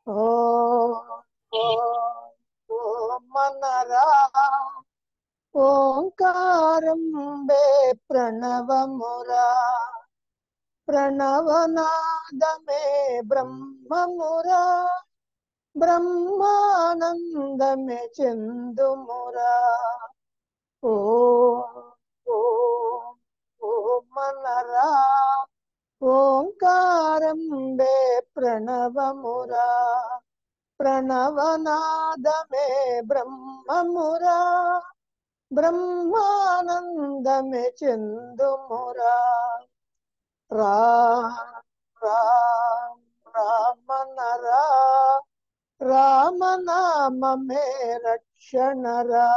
ఓ ఓ ఓ మనరా ఓంకారం బే ప్రణవమురా ప్రణవనాదమే బ్రహ్మమురా బ్రహ్మానందమే చందుమురా ఓ ఓ ఓ మనరా ఓంకారం బే ప్రణవమురా ప్రణవనాదమే బ్రహ్మమురా బ్రహ్మానందమే చందుమురా రా రామ్ రామనరా రామనామమే రక్షణరా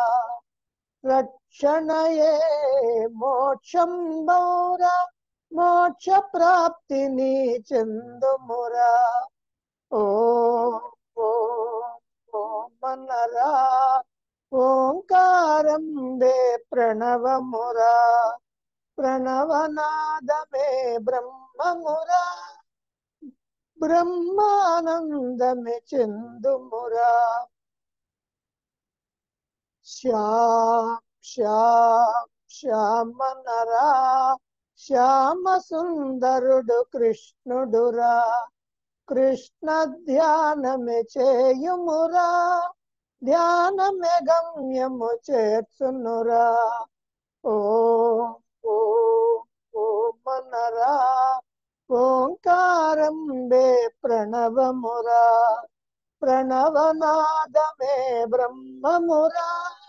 రక్షణయే మోక్షం బౌరా మోక్ష ప్రాప్తిని చందుమురా ఓ ఓ ఓ మనరా ఓంకారం బే ప్రణవమురా ప్రణవనాదమే బ్రహ్మమురా బ్రహ్మానందమే చందుమురా శ్యామ్ శ్యామ్ శ్యామనరా శ్యామ సుందరుడు కృష్ణుడురా కృష్ణ ధ్యానమే చేయుమురా ధ్యానమే గమ్యము చేర్చునురా ఓ ఓ ఓ మనరా ఓంకారం బే ప్రణవమురా ప్రణవనాదమే బ్రహ్మమురా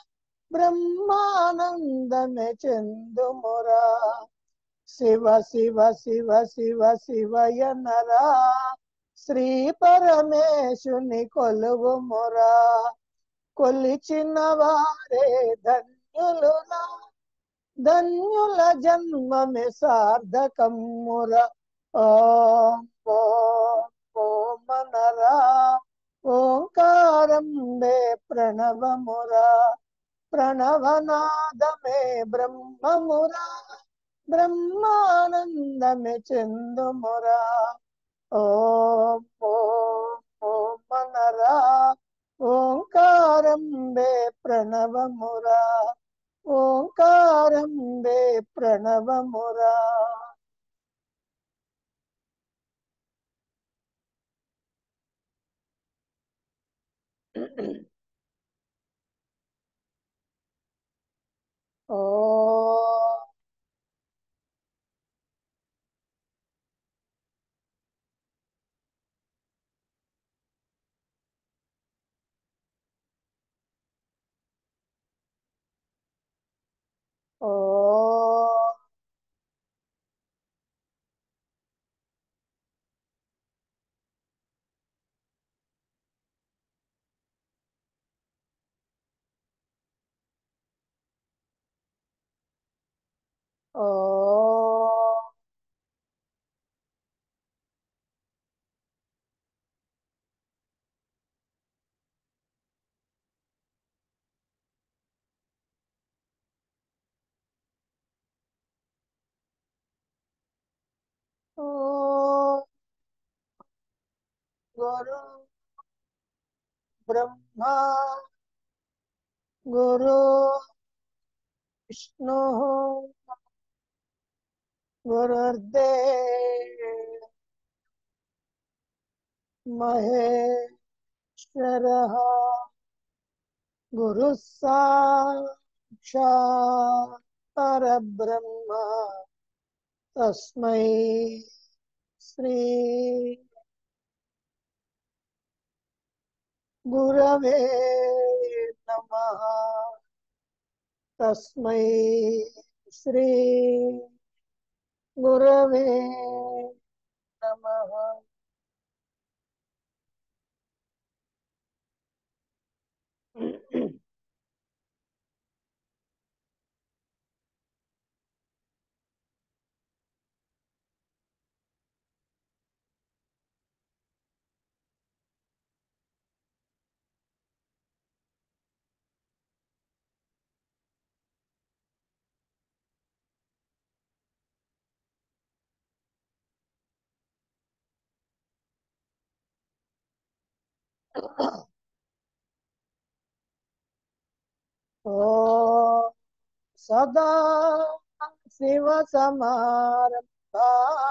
బ్రహ్మానందమే చందుమురా శివ శివ శివ శివ శివయనరా శ్రీ పరమేశుని కొలువుమురా కొలిచిన వారే ధన్యులురా ధన్యుల జన్మమే సార్థకముర ఓం ఓం ఓమనరా ఓంకారం బే ప్రణవమురా ప్రణవనాదమే బ్రహ్మమురా బ్రహ్మానందమే చందుమురా ఓం ఓం ఓమనరా ఓంకారం బే ప్రణవమురా ఓంకారం బే ప్రణవమురా ఓ ఓ ఓ ఓ గురు బ్రహ్మా గురు విష్ణు గురుర్దేవ్ మహేశ్వర గురు సాక్షాత్ పరబ్రహ్మ తస్మై శ్రీ గురవే నమ తస్మై శ్రీ గురవే నమ ఓ సదా శివ సమారంభా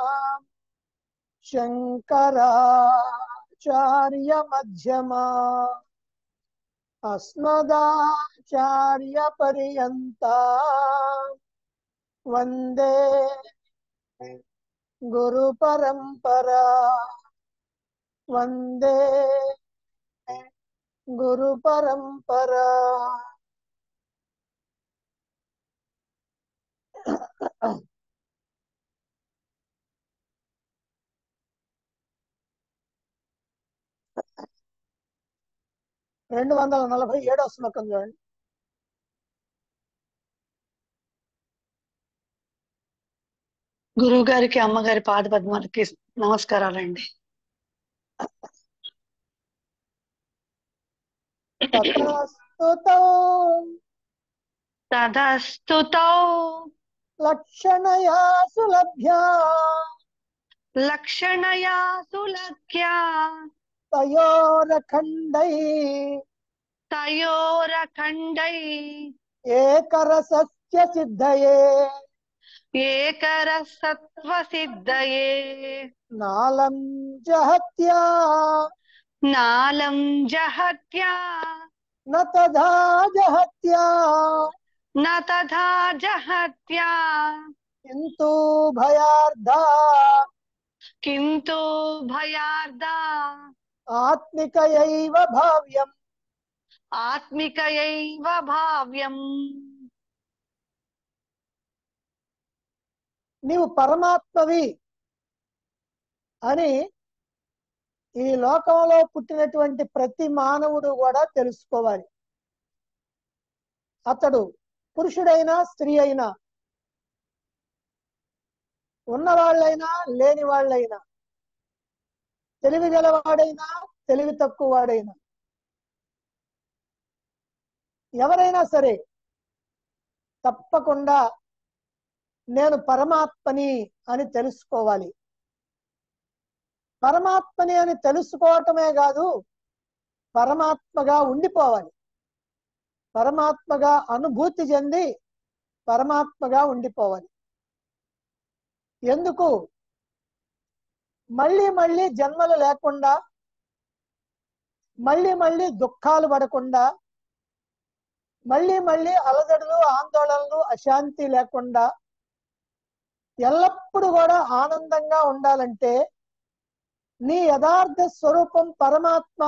శంకరాచార్య మధ్యమా అస్మదాచార్య పర్యంత వందే గురు పరంపరా వందే గురు పరంపరా రెండు వందల నలభై ఏడో శ్లోకం చూడండి గురువు గారికి అమ్మగారి పాద పద్మాలకి నమస్కారాలండి తతస్తుతో తదస్తుతో లక్షణయా సులభ్యా లక్షణయా సులభ్యా తయోరఖండై తయోరఖండై ఏకరసస్య సిద్ధయే ఏకర సత్వ సిద్ధయే నాలం జహత్యా నాలం జహత్యా న తథా జహత్యా న తథా జహత్యా కింతు భయార్థా కింతు భయార్దా ఆత్మికయైవ భావ్యం ఆత్మికయైవ భావ్యం నీవు పరమాత్మవి అని ఈ లోకంలో పుట్టినటువంటి ప్రతి మానవుడు కూడా తెలుసుకోవాలి అతడు పురుషుడైనా స్త్రీ అయినా ఉన్నవాళ్ళైనా లేని వాళ్ళైనా తెలివి గలవాడైనా తెలివి తక్కువ వాడైనా ఎవరైనా సరే తప్పకుండా నేను పరమాత్మని అని తెలుసుకోవాలి పరమాత్మని అని తెలుసుకోవటమే కాదు పరమాత్మగా ఉండిపోవాలి పరమాత్మగా అనుభూతి చెంది పరమాత్మగా ఉండిపోవాలి ఎందుకు మళ్ళీ మళ్ళీ జన్మలు లేకుండా మళ్ళీ మళ్ళీ దుఃఖాలు పడకుండా మళ్ళీ మళ్ళీ అలజడులు ఆందోళనలు అశాంతి లేకుండా ఎల్లప్పుడూ కూడా ఆనందంగా ఉండాలంటే నీ యథార్థ స్వరూపం పరమాత్మ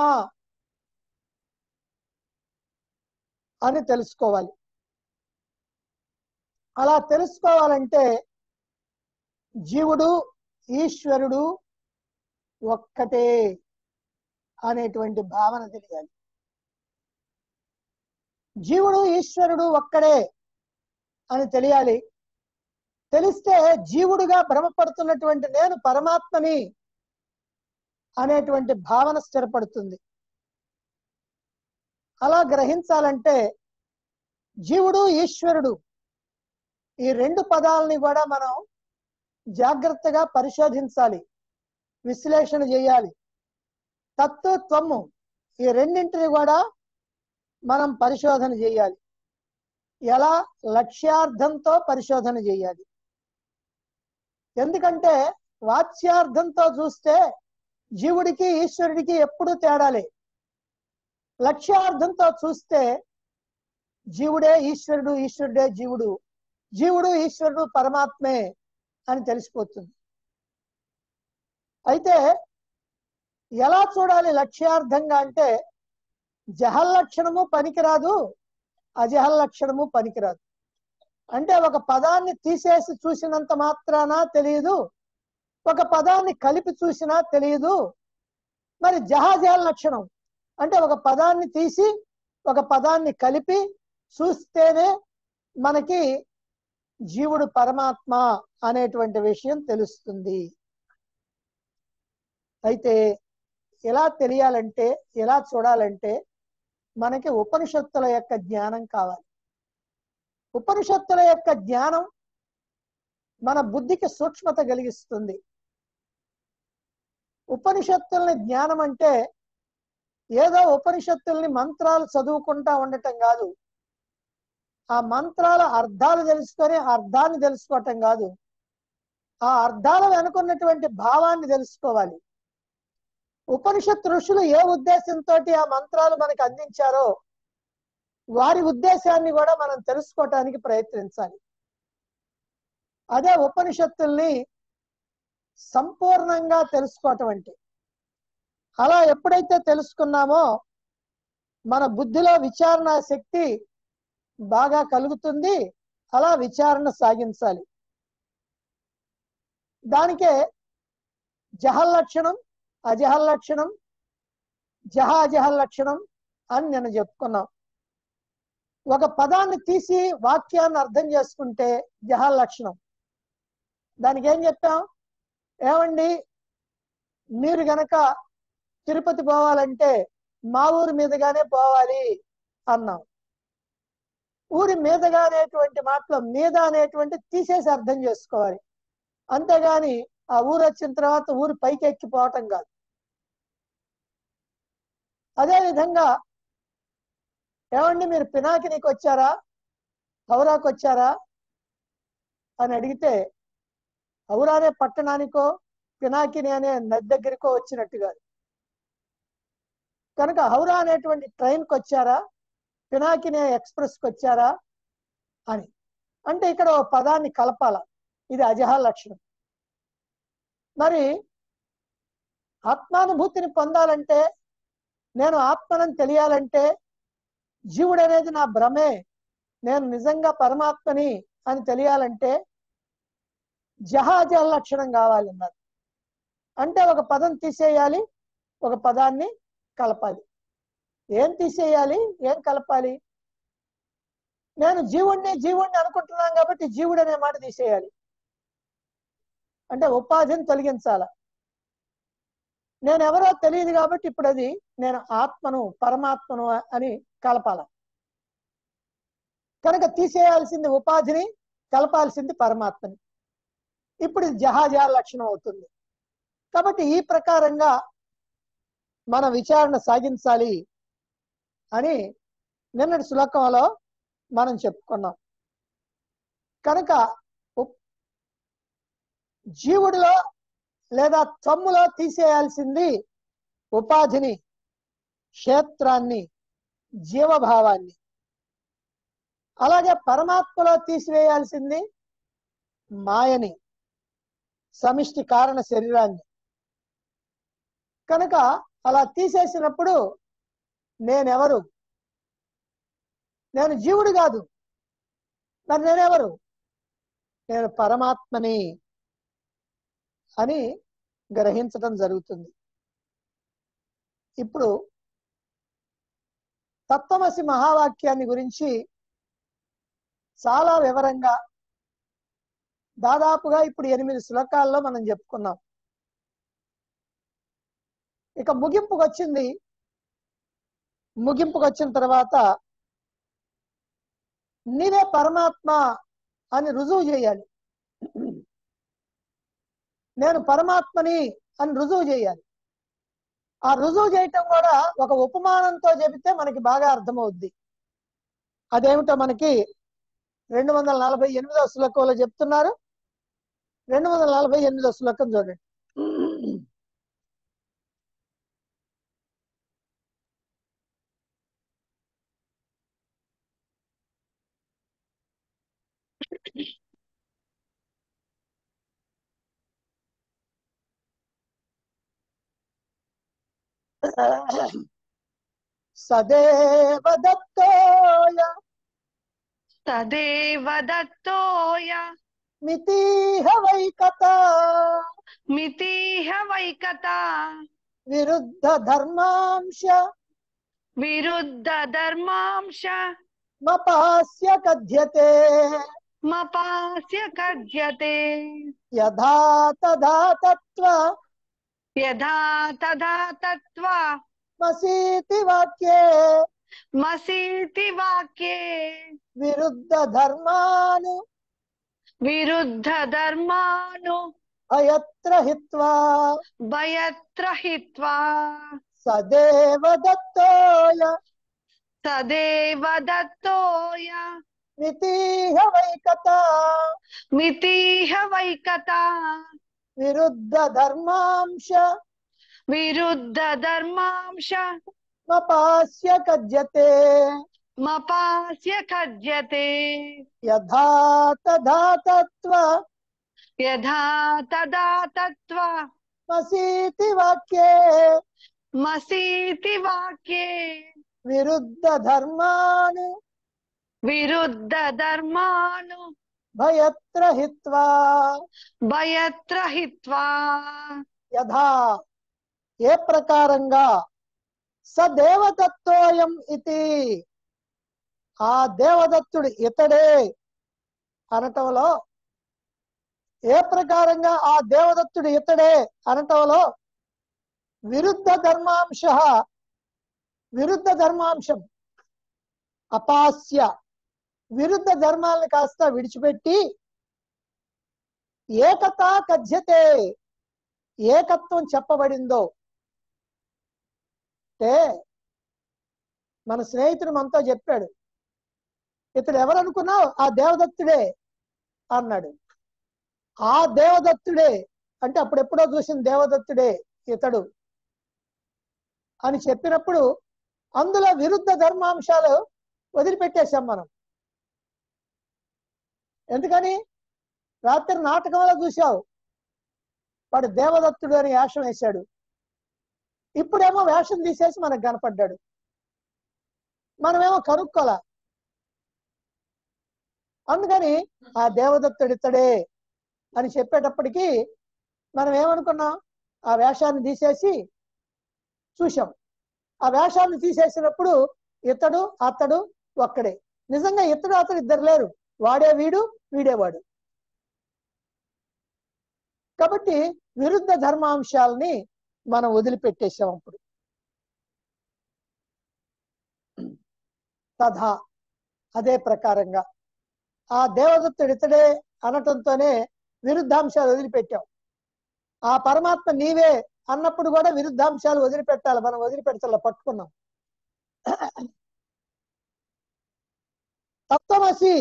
అని తెలుసుకోవాలి అలా తెలుసుకోవాలంటే జీవుడు ఈశ్వరుడు ఒక్కటే అనేటువంటి భావన తెలియాలి జీవుడు ఈశ్వరుడు ఒక్కడే అని తెలియాలి తెలిస్తే జీవుడుగా భ్రమపడుతున్నటువంటి నేను పరమాత్మని అనేటువంటి భావన స్థిరపడుతుంది అలా గ్రహించాలంటే జీవుడు ఈశ్వరుడు ఈ రెండు పదాలని కూడా మనం జాగ్రత్తగా పరిశోధించాలి విశ్లేషణ చేయాలి తత్తు త్వము ఈ రెండింటిని కూడా మనం పరిశోధన చేయాలి ఎలా లక్ష్యార్థంతో పరిశోధన చేయాలి ఎందుకంటే వాచ్యార్థంతో చూస్తే జీవుడికి ఈశ్వరుడికి ఎప్పుడూ తేడాలే లక్ష్యార్థంతో చూస్తే జీవుడే ఈశ్వరుడు ఈశ్వరుడే జీవుడు జీవుడు ఈశ్వరుడు పరమాత్మే అని తెలిసిపోతుంది అయితే ఎలా చూడాలి లక్ష్యార్థంగా అంటే జహల్ లక్షణము పనికిరాదు అజహల్ లక్షణము పనికిరాదు అంటే ఒక పదాన్ని తీసేసి చూసినంత మాత్రాన తెలియదు ఒక పదాన్ని కలిపి చూసినా తెలియదు మరి జహాజహల్ లక్షణం అంటే ఒక పదాన్ని తీసి ఒక పదాన్ని కలిపి చూస్తేనే మనకి జీవుడు పరమాత్మ అనేటువంటి విషయం తెలుస్తుంది అయితే ఎలా తెలియాలంటే ఎలా చూడాలంటే మనకి ఉపనిషత్తుల యొక్క జ్ఞానం కావాలి ఉపనిషత్తుల యొక్క జ్ఞానం మన బుద్ధికి సూక్ష్మత కలిగిస్తుంది ఉపనిషత్తుల్ని జ్ఞానం అంటే ఏదో ఉపనిషత్తుల్ని మంత్రాలు చదువుకుంటా ఉండటం కాదు ఆ మంత్రాల అర్థాలు తెలుసుకొని అర్థాన్ని తెలుసుకోవటం కాదు ఆ అర్థాల వెనుకున్నటువంటి భావాన్ని తెలుసుకోవాలి ఉపనిషత్ ఋషులు ఏ ఉద్దేశంతో ఆ మంత్రాలు మనకు అందించారో వారి ఉద్దేశాన్ని కూడా మనం తెలుసుకోవటానికి ప్రయత్నించాలి అదే ఉపనిషత్తుల్ని సంపూర్ణంగా తెలుసుకోవటం అంటే అలా ఎప్పుడైతే తెలుసుకున్నామో మన బుద్ధిలో విచారణ శక్తి బాగా కలుగుతుంది అలా విచారణ సాగించాలి దానికే జహల్ లక్షణం అజహల్ లక్షణం జహాజహల్ లక్షణం అని నేను చెప్పుకున్నాం ఒక పదాన్ని తీసి వాక్యాన్ని అర్థం చేసుకుంటే జహల్ లక్షణం దానికి ఏం చెప్పాం ఏమండి మీరు గనక తిరుపతి పోవాలంటే మా ఊరి మీదుగానే పోవాలి అన్నాం ఊరి మీదుగా అనేటువంటి మాటలో మీద అనేటువంటి తీసేసి అర్థం చేసుకోవాలి అంతేగాని ఆ ఊరు వచ్చిన తర్వాత ఊరు పైకి ఎక్కిపోవటం కాదు అదే విధంగా ఏమండి మీరు పినాకినికి వచ్చారా హౌరాకి వచ్చారా అని అడిగితే హౌరా అనే పట్టణానికో పినాకిని అనే నది దగ్గరికో వచ్చినట్టు కాదు కనుక హౌరా అనేటువంటి ట్రైన్కి వచ్చారా పినాకిని ఎక్స్ప్రెస్కి వచ్చారా అని అంటే ఇక్కడ ఓ పదాన్ని కలపాల ఇది అజహ లక్షణం మరి ఆత్మానుభూతిని పొందాలంటే నేను ఆత్మనని తెలియాలంటే జీవుడు అనేది నా భ్రమే నేను నిజంగా పరమాత్మని అని తెలియాలంటే జహాజహ లక్షణం కావాలన్నారు అంటే ఒక పదం తీసేయాలి ఒక పదాన్ని కలపాలి ఏం తీసేయాలి ఏం కలపాలి నేను జీవుణ్ణి జీవుణ్ణి అనుకుంటున్నాను కాబట్టి జీవుడు అనే మాట తీసేయాలి అంటే ఉపాధిని తొలగించాల నేను ఎవరో తెలియదు కాబట్టి ఇప్పుడు అది నేను ఆత్మను పరమాత్మను అని కలపాల కనుక తీసేయాల్సింది ఉపాధిని కలపాల్సింది పరమాత్మని ఇప్పుడు ఇది జహాజా లక్షణం అవుతుంది కాబట్టి ఈ ప్రకారంగా మన విచారణ సాగించాలి అని నిన్నటి శ్లోకంలో మనం చెప్పుకున్నాం కనుక ఉప్- జీవుడిలో లేదా తమ్ములో తీసేయాల్సింది ఉపాధిని క్షేత్రాన్ని జీవభావాన్ని అలాగే పరమాత్మలో తీసివేయాల్సింది మాయని సమిష్టి కారణ శరీరాన్ని కనుక అలా తీసేసినప్పుడు నేనెవరు నేను జీవుడు కాదు మరి నేనెవరు నేను పరమాత్మని అని గ్రహించడం జరుగుతుంది ఇప్పుడు తత్వమసి మహావాక్యాన్ని గురించి చాలా వివరంగా దాదాపుగా ఇప్పుడు ఎనిమిది శ్లోకాల్లో మనం చెప్పుకున్నాం ఇక ముగింపుకు వచ్చింది ముగింపుకు వచ్చిన తర్వాత నీవే పరమాత్మ అని రుజువు చేయాలి నేను పరమాత్మని అని రుజువు చేయాలి ఆ రుజువు చేయటం కూడా ఒక ఉపమానంతో చెబితే మనకి బాగా అర్థమవుద్ది అదేమిటో మనకి రెండు వందల నలభై ఎనిమిదో శ్లోకంలో చెప్తున్నారు రెండు వందల నలభై ఎనిమిదో శ్లోకం చూడండి సదేవ దత్తోయ తదేవ దత్తోయ మితీహ వైకత మితిహ వైకత విరుద్ధ ధర్మాంశ విరుద్ధ ధర్మాంశ మపాస్య కథ్యతే మపాస్య కథ్యతే యథా తథా తత్వ యథా తథా తత్వ మసీతి వాక్యే మసీతి వాక్యే విరుద్ధ ధర్మాను విరుద్ధ ధర్మాను అయత్ర హిత్వా భయత్ర హిత్వా సదేవ దత్తోయ సదేవ దత్తోయ నితీహ వైకత మితీహ వైకత విరుద్ధ ధర్మాంశ విరుద్ధ ధర్మాంశ మపాస్య కజ్యతే మపాస్య ఖజ్యతే యథా తథా తత్వ యథా తదా తత్వ మసీతి వాక్యే మసీతి వాక్యే విరుద్ధ ధర్మాన్ విరుద్ధ ధర్మాను భయత్ర హిత్వా భయత్ర హిత్వా యథా ఏ ప్రకారంగా స దేవదత్తోయం ఇది ఆ దేవదత్తుడు ఇతడే అనటంలో ఏ ప్రకారంగా ఆ దేవదత్తుడు ఇతడే అనటంలో విరుద్ధ ధర్మాంశ విరుద్ధ ధర్మాంశం అపాస్య విరుద్ధ ధర్మాలను కాస్త విడిచిపెట్టి ఏకత కథ్యతే ఏకత్వం చెప్పబడిందో అంటే మన స్నేహితుడు మనతో చెప్పాడు ఇతడు ఎవరనుకున్నావు ఆ దేవదత్తుడే అన్నాడు ఆ దేవదత్తుడే అంటే అప్పుడెప్పుడో చూసిన దేవదత్తుడే ఇతడు అని చెప్పినప్పుడు అందులో విరుద్ధ ధర్మాంశాలు వదిలిపెట్టేశాం మనం ఎందుకని రాత్రి నాటకంలో చూశావు వాడు దేవదత్తుడు అని వేషం వేశాడు ఇప్పుడేమో వేషం తీసేసి మనకు కనపడ్డాడు మనమేమో కనుక్కోలా అందుకని ఆ దేవదత్తుడు ఇతడే అని చెప్పేటప్పటికి మనం ఏమనుకున్నాం ఆ వేషాన్ని తీసేసి చూశాం ఆ వేషాన్ని తీసేసినప్పుడు ఇతడు అతడు ఒక్కడే నిజంగా ఇతడు అతడు ఇద్దరు లేరు వాడే వీడు వీడే వాడు కాబట్టి విరుద్ధ ధర్మాంశాలని మనం వదిలిపెట్టేసాం అప్పుడు తథా అదే ప్రకారంగా ఆ దేవదత్తుడు ఇతడే అనటంతోనే విరుద్ధాంశాలు వదిలిపెట్టాం ఆ పరమాత్మ నీవే అన్నప్పుడు కూడా విరుద్ధాంశాలు వదిలిపెట్టాలి మనం వదిలిపెడతల పట్టుకున్నాం తత్వమసి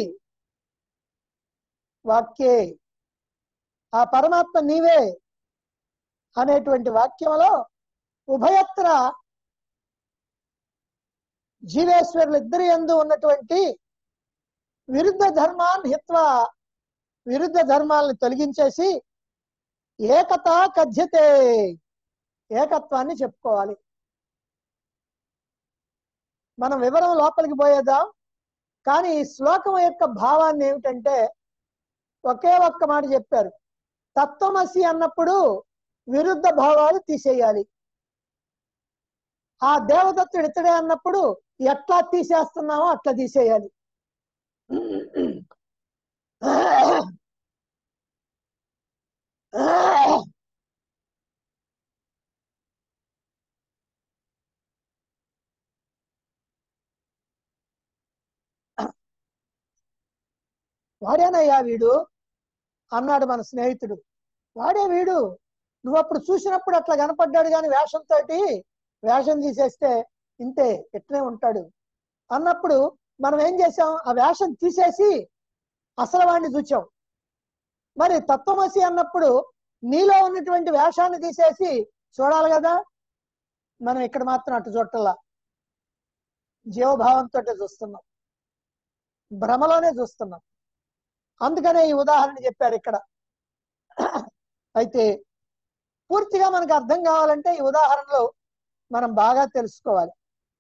వాక్యే ఆ పరమాత్మ నీవే అనేటువంటి వాక్యంలో ఉభయత్ర జీవేశ్వరులు ఇద్దరి ఎందు ఉన్నటువంటి విరుద్ధ ధర్మాన్ హిత్వా విరుద్ధ ధర్మాలను తొలగించేసి ఏకత కథ్యతే ఏకత్వాన్ని చెప్పుకోవాలి మనం వివరం లోపలికి పోయేద్దాం కానీ ఈ శ్లోకం యొక్క భావాన్ని ఏమిటంటే ఒకే ఒక్క మాట చెప్పారు తత్వమసి అన్నప్పుడు విరుద్ధ భావాలు తీసేయాలి ఆ దేవదత్తుడు ఇతడే అన్నప్పుడు ఎట్లా తీసేస్తున్నామో అట్లా తీసేయాలి వాడేనయ్యా వీడు అన్నాడు మన స్నేహితుడు వాడే వీడు నువ్వు అప్పుడు చూసినప్పుడు అట్లా కనపడ్డాడు కానీ వేషంతో వేషం తీసేస్తే ఇంతే ఇట్లే ఉంటాడు అన్నప్పుడు మనం ఏం చేసాం ఆ వేషం తీసేసి అసలు వాడిని చూచాం మరి తత్వమసి అన్నప్పుడు నీలో ఉన్నటువంటి వేషాన్ని తీసేసి చూడాలి కదా మనం ఇక్కడ మాత్రం అటు చూడటల్లా జీవభావంతో చూస్తున్నాం భ్రమలోనే చూస్తున్నాం అందుకనే ఈ ఉదాహరణ చెప్పారు ఇక్కడ అయితే పూర్తిగా మనకు అర్థం కావాలంటే ఈ ఉదాహరణలో మనం బాగా తెలుసుకోవాలి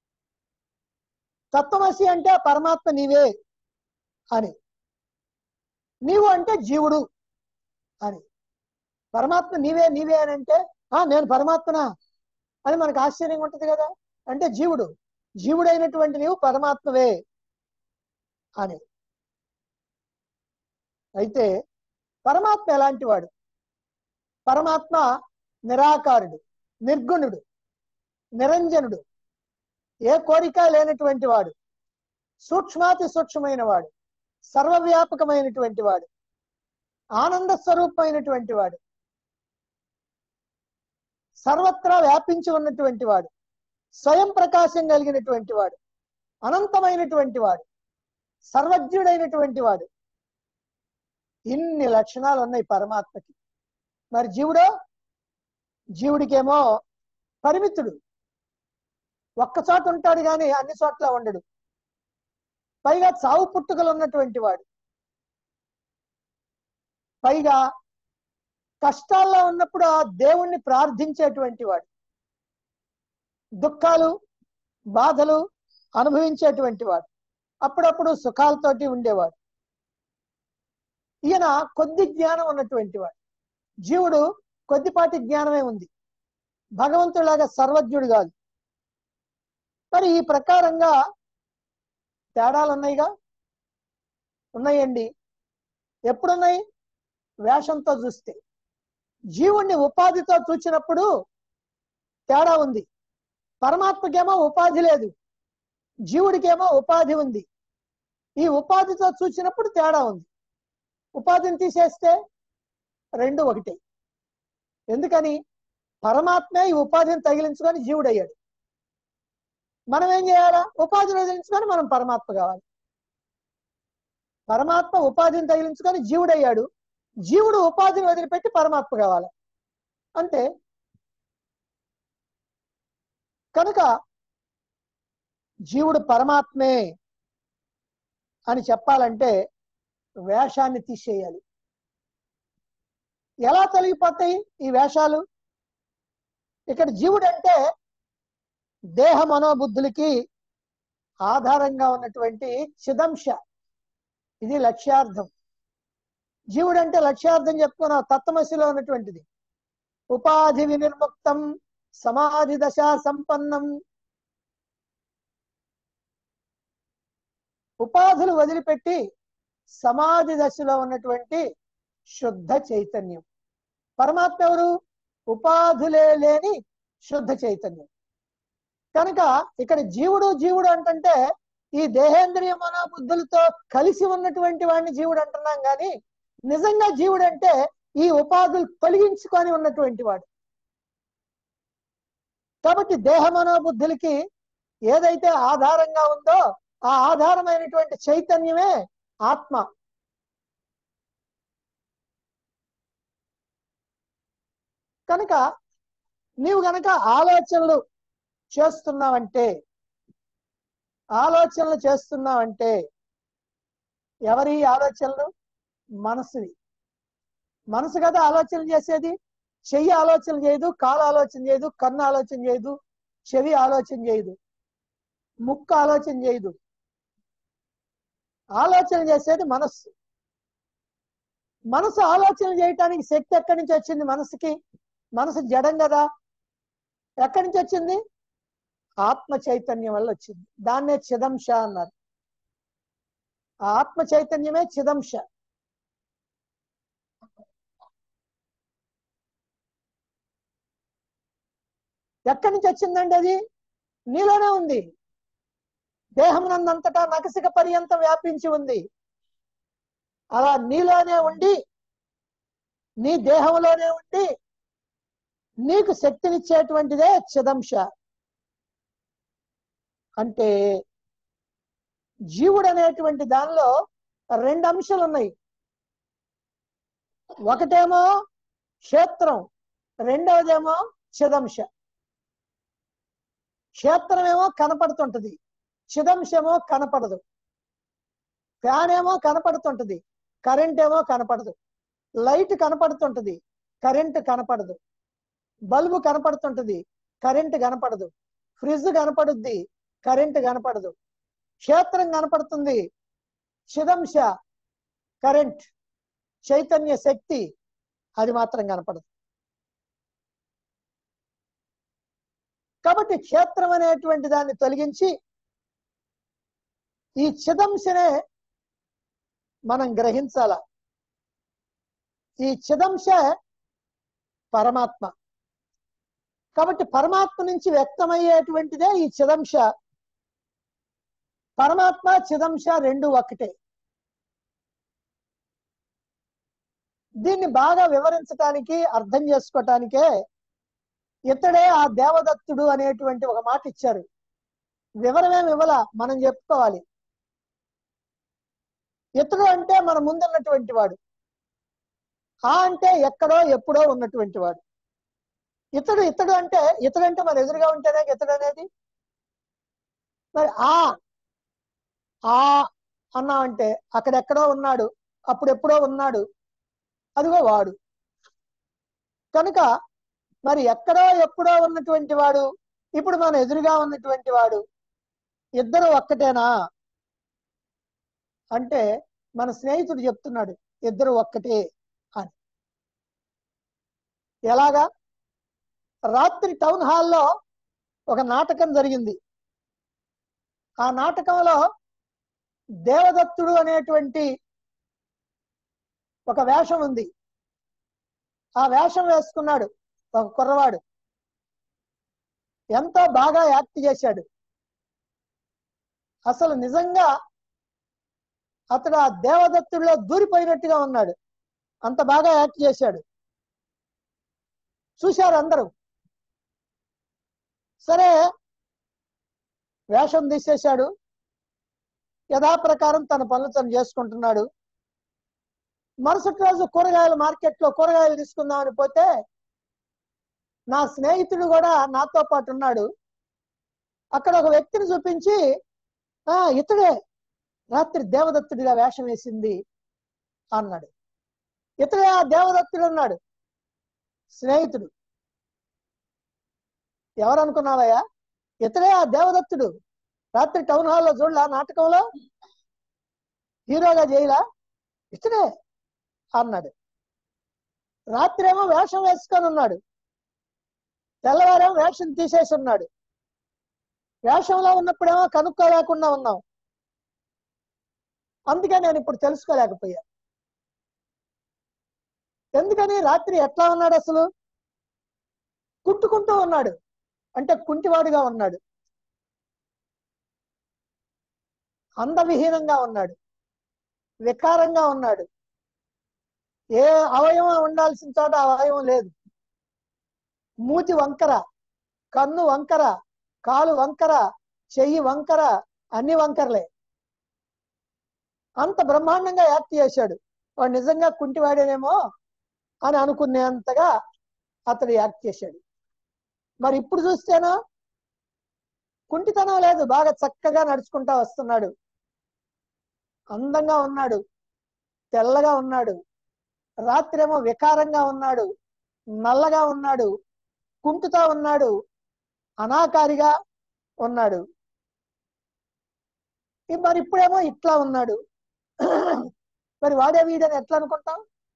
తత్వమసి అంటే ఆ పరమాత్మ నీవే అని నీవు అంటే జీవుడు అని పరమాత్మ నీవే నీవే అని అంటే ఆ నేను పరమాత్మనా అని మనకు ఆశ్చర్యంగా ఉంటుంది కదా అంటే జీవుడు జీవుడైనటువంటి నీవు పరమాత్మవే అని అయితే పరమాత్మ ఎలాంటి వాడు పరమాత్మ నిరాకారుడు నిర్గుణుడు నిరంజనుడు ఏ కోరిక లేనటువంటి వాడు సూక్ష్మాతి సూక్ష్మమైన వాడు సర్వవ్యాపకమైనటువంటి వాడు ఆనంద స్వరూపమైనటువంటి వాడు సర్వత్రా వ్యాపించి ఉన్నటువంటి వాడు స్వయం ప్రకాశం కలిగినటువంటి వాడు అనంతమైనటువంటి వాడు సర్వజ్ఞుడైనటువంటి వాడు ఇన్ని లక్షణాలు ఉన్నాయి పరమాత్మకి మరి జీవుడో జీవుడికేమో పరిమితుడు ఒక్క చోట ఉంటాడు కానీ అన్ని చోట్ల ఉండడు పైగా చావు పుట్టుకలు ఉన్నటువంటి వాడు పైగా కష్టాల్లో ఉన్నప్పుడు ఆ దేవుణ్ణి ప్రార్థించేటువంటి వాడు దుఃఖాలు బాధలు అనుభవించేటువంటి వాడు అప్పుడప్పుడు సుఖాలతోటి ఉండేవాడు ఈయన కొద్ది జ్ఞానం ఉన్నటువంటి వాడు జీవుడు కొద్దిపాటి జ్ఞానమే ఉంది భగవంతుడిలాగా సర్వజ్ఞుడు కాదు మరి ఈ ప్రకారంగా తేడాలు ఉన్నాయిగా ఉన్నాయండి ఎప్పుడున్నాయి వేషంతో చూస్తే జీవుణ్ణి ఉపాధితో చూచినప్పుడు తేడా ఉంది పరమాత్మకేమో ఉపాధి లేదు జీవుడికేమో ఉపాధి ఉంది ఈ ఉపాధితో చూసినప్పుడు తేడా ఉంది ఉపాధిని తీసేస్తే రెండు ఒకటే ఎందుకని పరమాత్మే ఈ ఉపాధిని తగిలించుకొని జీవుడయ్యాడు మనం ఏం చేయాలా ఉపాధిని వదిలించుకొని మనం పరమాత్మ కావాలి పరమాత్మ ఉపాధిని తగిలించుకొని జీవుడయ్యాడు జీవుడు ఉపాధిని వదిలిపెట్టి పరమాత్మ కావాలి అంటే కనుక జీవుడు పరమాత్మే అని చెప్పాలంటే వేషాన్ని తీసేయాలి ఎలా తొలగిపోతాయి ఈ వేషాలు ఇక్కడ జీవుడు అంటే దేహ మనోబుద్ధులకి ఆధారంగా ఉన్నటువంటి చిదంశ ఇది లక్ష్యార్థం జీవుడు అంటే లక్ష్యార్థం చెప్పుకున్న తత్వమశిలో ఉన్నటువంటిది ఉపాధి వినిర్ముక్తం సమాధి దశ సంపన్నం ఉపాధులు వదిలిపెట్టి సమాధి దశలో ఉన్నటువంటి శుద్ధ చైతన్యం పరమాత్మ ఎవరు ఉపాధులే లేని శుద్ధ చైతన్యం కనుక ఇక్కడ జీవుడు జీవుడు అంటుంటే ఈ దేహేంద్రియ మనోబుద్ధులతో కలిసి ఉన్నటువంటి వాడిని జీవుడు అంటున్నాం కానీ నిజంగా జీవుడు అంటే ఈ ఉపాధులు తొలగించుకొని ఉన్నటువంటి వాడు కాబట్టి దేహ మనోబుద్ధులకి ఏదైతే ఆధారంగా ఉందో ఆ ఆధారమైనటువంటి చైతన్యమే ఆత్మ కనుక నీవు గనక ఆలోచనలు చేస్తున్నావంటే ఆలోచనలు చేస్తున్నావంటే ఎవరి ఆలోచనలు మనసువి మనసు కదా ఆలోచన చేసేది చెయ్యి ఆలోచన చేయదు కాలు ఆలోచన చేయదు కన్ను ఆలోచన చేయదు చెవి ఆలోచన చేయదు ముక్కు ఆలోచన చేయదు ఆలోచన చేసేది మనస్సు మనసు ఆలోచన చేయటానికి శక్తి ఎక్కడి నుంచి వచ్చింది మనసుకి మనసు జడం కదా ఎక్కడి నుంచి వచ్చింది ఆత్మ చైతన్యం వల్ల వచ్చింది దాన్నే చిదంశ అన్నారు ఆ ఆత్మ చైతన్యమే చిదంశ ఎక్కడి నుంచి వచ్చిందండి అది నీలోనే ఉంది దేహం నందంతటా నకసిక పర్యంతం వ్యాపించి ఉంది అలా నీలోనే ఉండి నీ దేహంలోనే ఉండి నీకు శక్తినిచ్చేటువంటిదే చిదంశ అంటే జీవుడు అనేటువంటి దానిలో రెండు అంశాలు ఉన్నాయి ఒకటేమో క్షేత్రం రెండవదేమో చిదంశ క్షేత్రమేమో కనపడుతుంటది చిదంశమో కనపడదు ఫ్యాన్ ఏమో కనపడుతుంటది కరెంట్ ఏమో కనపడదు లైట్ కనపడుతుంటది కరెంట్ కనపడదు బల్బు కనపడుతుంటది కరెంట్ కనపడదు ఫ్రిడ్జ్ కనపడుద్ది కరెంట్ కనపడదు క్షేత్రం కనపడుతుంది చిదంశ కరెంట్ చైతన్య శక్తి అది మాత్రం కనపడదు కాబట్టి క్షేత్రం అనేటువంటి దాన్ని తొలగించి ఈ చిదంశనే మనం గ్రహించాల ఈ చిదంశ పరమాత్మ కాబట్టి పరమాత్మ నుంచి వ్యక్తమయ్యేటువంటిదే ఈ చిదంశ పరమాత్మ చిదంశ రెండు ఒకటే దీన్ని బాగా వివరించటానికి అర్థం చేసుకోవటానికే ఇతడే ఆ దేవదత్తుడు అనేటువంటి ఒక మాట ఇచ్చారు వివరమేమి ఇవ్వాల మనం చెప్పుకోవాలి ఇతడు అంటే మన ముందున్నటువంటి వాడు ఆ అంటే ఎక్కడో ఎప్పుడో ఉన్నటువంటి వాడు ఇతడు ఇతడు అంటే ఇతడు అంటే మన ఎదురుగా ఉంటేనే ఇతడు అనేది మరి ఆ ఆ అన్నామంటే అక్కడెక్కడో ఉన్నాడు అప్పుడెప్పుడో ఉన్నాడు అదిగో వాడు కనుక మరి ఎక్కడో ఎప్పుడో ఉన్నటువంటి వాడు ఇప్పుడు మన ఎదురుగా ఉన్నటువంటి వాడు ఇద్దరు ఒక్కటేనా అంటే మన స్నేహితుడు చెప్తున్నాడు ఇద్దరు ఒక్కటే అని ఎలాగా రాత్రి టౌన్ హాల్లో ఒక నాటకం జరిగింది ఆ నాటకంలో దేవదత్తుడు అనేటువంటి ఒక వేషం ఉంది ఆ వేషం వేసుకున్నాడు ఒక కుర్రవాడు ఎంతో బాగా యాక్ట్ చేశాడు అసలు నిజంగా అతడు ఆ దేవదత్తుడిలో దూరిపోయినట్టుగా ఉన్నాడు అంత బాగా యాక్ట్ చేశాడు చూశారు అందరూ సరే వేషం తీసేశాడు యథాప్రకారం తన పనులు తను చేసుకుంటున్నాడు మరుసటి రోజు కూరగాయల మార్కెట్లో కూరగాయలు తీసుకుందామని పోతే నా స్నేహితుడు కూడా నాతో పాటు ఉన్నాడు అక్కడ ఒక వ్యక్తిని చూపించి ఆ ఇతడే రాత్రి దేవదత్తుడిగా వేషం వేసింది అన్నాడు ఇతడే ఆ దేవదత్తుడు అన్నాడు స్నేహితుడు ఎవరనుకున్నావయ్యా ఇతడే ఆ దేవదత్తుడు రాత్రి టౌన్ హాల్లో చూడలా నాటకంలో హీరోగా చేయలా ఇతడే అన్నాడు రాత్రి ఏమో వేషం వేసుకొని ఉన్నాడు తెల్లవారేమో వేషం తీసేసి ఉన్నాడు వేషంలో ఉన్నప్పుడేమో కనుక్కోలేకుండా ఉన్నాం అందుకే నేను ఇప్పుడు తెలుసుకోలేకపోయా ఎందుకని రాత్రి ఎట్లా ఉన్నాడు అసలు కుట్టుకుంటూ ఉన్నాడు అంటే కుంటివాడుగా ఉన్నాడు అందవిహీనంగా ఉన్నాడు వికారంగా ఉన్నాడు ఏ అవయవం ఉండాల్సిన చోట ఆ అవయవం లేదు మూతి వంకర కన్ను వంకర కాలు వంకర చెయ్యి వంకర అన్ని వంకరలే అంత బ్రహ్మాండంగా యాక్ట్ చేశాడు వాడు నిజంగా కుంటివాడేనేమో అని అనుకునేంతగా అతడు యాక్ట్ చేశాడు మరి ఇప్పుడు చూస్తేనో కుంటితనం లేదు బాగా చక్కగా నడుచుకుంటా వస్తున్నాడు అందంగా ఉన్నాడు తెల్లగా ఉన్నాడు రాత్రేమో వికారంగా ఉన్నాడు నల్లగా ఉన్నాడు కుంటుతా ఉన్నాడు అనాకారిగా ఉన్నాడు ఈ మరి ఇప్పుడేమో ఇట్లా ఉన్నాడు మరి వాడే వీడని ఎట్లా అనుకుంటాం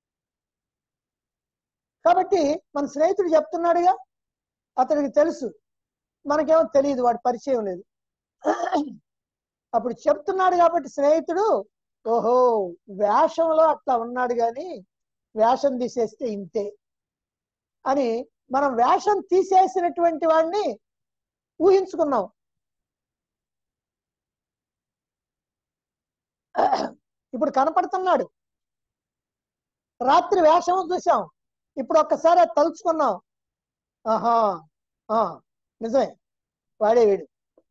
కాబట్టి మన స్నేహితుడు చెప్తున్నాడుగా అతడికి తెలుసు మనకేమో తెలియదు వాడి పరిచయం లేదు అప్పుడు చెప్తున్నాడు కాబట్టి స్నేహితుడు ఓహో వేషంలో అట్లా ఉన్నాడు గాని వేషం తీసేస్తే ఇంతే అని మనం వేషం తీసేసినటువంటి వాడిని ఊహించుకున్నాం ఇప్పుడు కనపడుతున్నాడు రాత్రి వేషం చూసాం ఇప్పుడు ఒక్కసారి అది తలుచుకున్నాం ఆహా ఆ నిజమే వాడే వీడు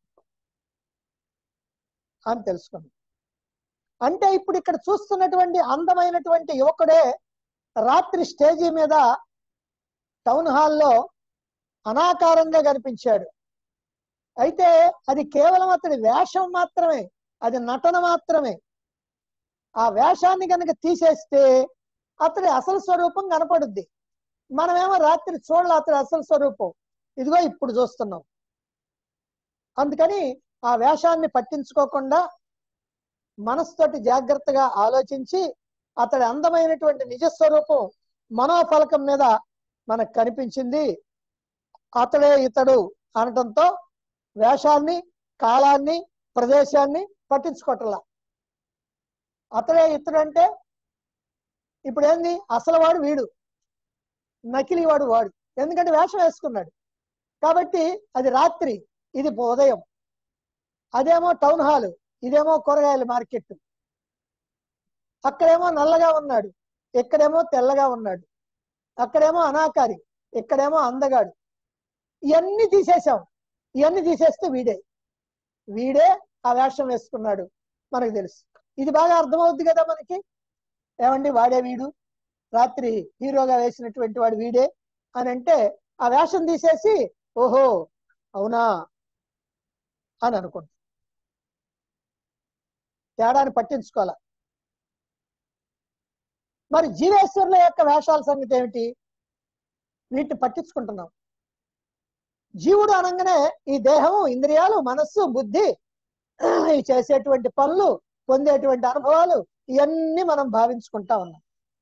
అని తెలుసుకున్నాం అంటే ఇప్పుడు ఇక్కడ చూస్తున్నటువంటి అందమైనటువంటి యువకుడే రాత్రి స్టేజీ మీద టౌన్ హాల్లో అనాకారంగా కనిపించాడు అయితే అది కేవలం అతడి వేషం మాత్రమే అది నటన మాత్రమే ఆ వేషాన్ని కనుక తీసేస్తే అతడి అసలు స్వరూపం కనపడుద్ది మనమేమో రాత్రి చూడాలి అతడి అసలు స్వరూపం ఇదిగో ఇప్పుడు చూస్తున్నాం అందుకని ఆ వేషాన్ని పట్టించుకోకుండా మనసుతోటి జాగ్రత్తగా ఆలోచించి అతడి అందమైనటువంటి నిజస్వరూపం మనోఫలకం మీద మనకు కనిపించింది అతడే ఇతడు అనటంతో వేషాన్ని కాలాన్ని ప్రదేశాన్ని పట్టించుకోవటంలా అతడే ఇతడు అంటే ఇప్పుడు ఏంది అసలు వాడు వీడు నకిలీ వాడు వాడు ఎందుకంటే వేషం వేసుకున్నాడు కాబట్టి అది రాత్రి ఇది ఉదయం అదేమో టౌన్ హాల్ ఇదేమో కూరగాయల మార్కెట్ అక్కడేమో నల్లగా ఉన్నాడు ఇక్కడేమో తెల్లగా ఉన్నాడు అక్కడేమో అనాకారి ఇక్కడేమో అందగాడు ఇవన్నీ తీసేసాం ఇవన్నీ తీసేస్తే వీడే వీడే ఆ వేషం వేసుకున్నాడు మనకు తెలుసు ఇది బాగా అర్థమవుద్ది కదా మనకి ఏమండి వాడే వీడు రాత్రి హీరోగా వేసినటువంటి వాడు వీడే అని అంటే ఆ వేషం తీసేసి ఓహో అవునా అని అనుకుంటా తేడాన్ని పట్టించుకోవాల మరి జీవేశ్వరుల యొక్క వేషాల సంగతి ఏమిటి వీటిని పట్టించుకుంటున్నాం జీవుడు అనగానే ఈ దేహం ఇంద్రియాలు మనస్సు బుద్ధి ఈ చేసేటువంటి పనులు పొందేటువంటి అనుభవాలు ఇవన్నీ మనం భావించుకుంటా ఉన్నాం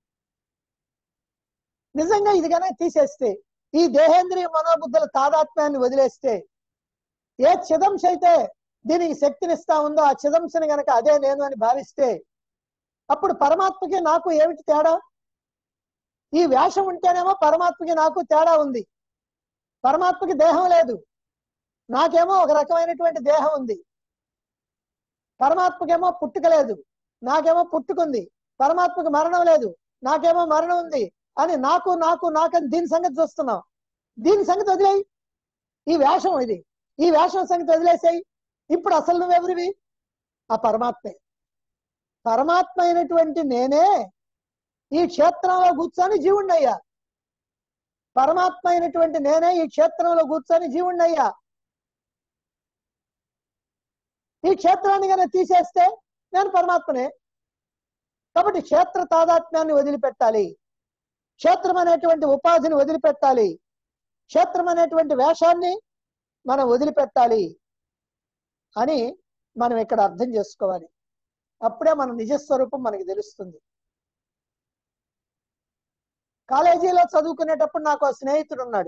నిజంగా ఇది కనుక తీసేస్తే ఈ దేహేంద్రియ మనోబుద్ధుల తాదాత్మ్యాన్ని వదిలేస్తే ఏ చిదంశ అయితే దీనికి శక్తినిస్తా ఉందో ఆ చిదంశని గనక అదే నేను అని భావిస్తే అప్పుడు పరమాత్మకి నాకు ఏమిటి తేడా ఈ వేషం ఉంటేనేమో పరమాత్మకి నాకు తేడా ఉంది పరమాత్మకి దేహం లేదు నాకేమో ఒక రకమైనటువంటి దేహం ఉంది పరమాత్మకేమో పుట్టుక లేదు నాకేమో పుట్టుకుంది పరమాత్మకి మరణం లేదు నాకేమో మరణం ఉంది అని నాకు నాకు నాకని దీని సంగతి చూస్తున్నాం దీని సంగతి వదిలేయి ఈ వేషం ఇది ఈ వేషం సంగతి వదిలేసాయి ఇప్పుడు అసలు నువ్వెవరివి ఆ పరమాత్మే పరమాత్మ అయినటువంటి నేనే ఈ క్షేత్రంలో కూర్చొని జీవుణ్ణయ్యా పరమాత్మ అయినటువంటి నేనే ఈ క్షేత్రంలో కూర్చొని జీవుణ్ణయ్యా ఈ క్షేత్రాన్ని కనుక తీసేస్తే నేను పరమాత్మనే కాబట్టి క్షేత్ర తాదాత్మ్యాన్ని వదిలిపెట్టాలి క్షేత్రం అనేటువంటి ఉపాధిని వదిలిపెట్టాలి క్షేత్రం అనేటువంటి వేషాన్ని మనం వదిలిపెట్టాలి అని మనం ఇక్కడ అర్థం చేసుకోవాలి అప్పుడే మన నిజస్వరూపం మనకి తెలుస్తుంది కాలేజీలో చదువుకునేటప్పుడు నాకు ఒక స్నేహితుడు ఉన్నాడు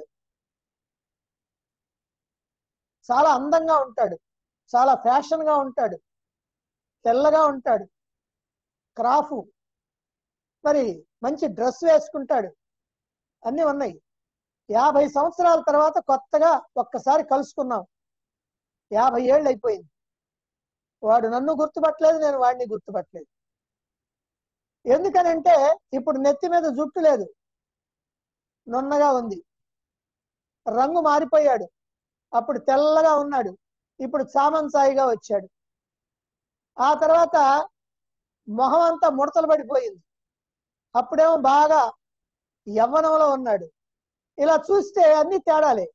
చాలా అందంగా ఉంటాడు చాలా ఫ్యాషన్ గా ఉంటాడు తెల్లగా ఉంటాడు క్రాఫు మరి మంచి డ్రెస్ వేసుకుంటాడు అన్ని ఉన్నాయి యాభై సంవత్సరాల తర్వాత కొత్తగా ఒక్కసారి కలుసుకున్నాం యాభై ఏళ్ళు అయిపోయింది వాడు నన్ను గుర్తుపట్టలేదు నేను వాడిని గుర్తుపట్టలేదు ఎందుకనంటే ఇప్పుడు నెత్తి మీద జుట్టు లేదు నున్నగా ఉంది రంగు మారిపోయాడు అప్పుడు తెల్లగా ఉన్నాడు ఇప్పుడు చామన్ సాయిగా వచ్చాడు ఆ తర్వాత మొహం అంతా ముడతలు పడిపోయింది అప్పుడేమో బాగా యవ్వనంలో ఉన్నాడు ఇలా చూస్తే అన్ని తేడాలే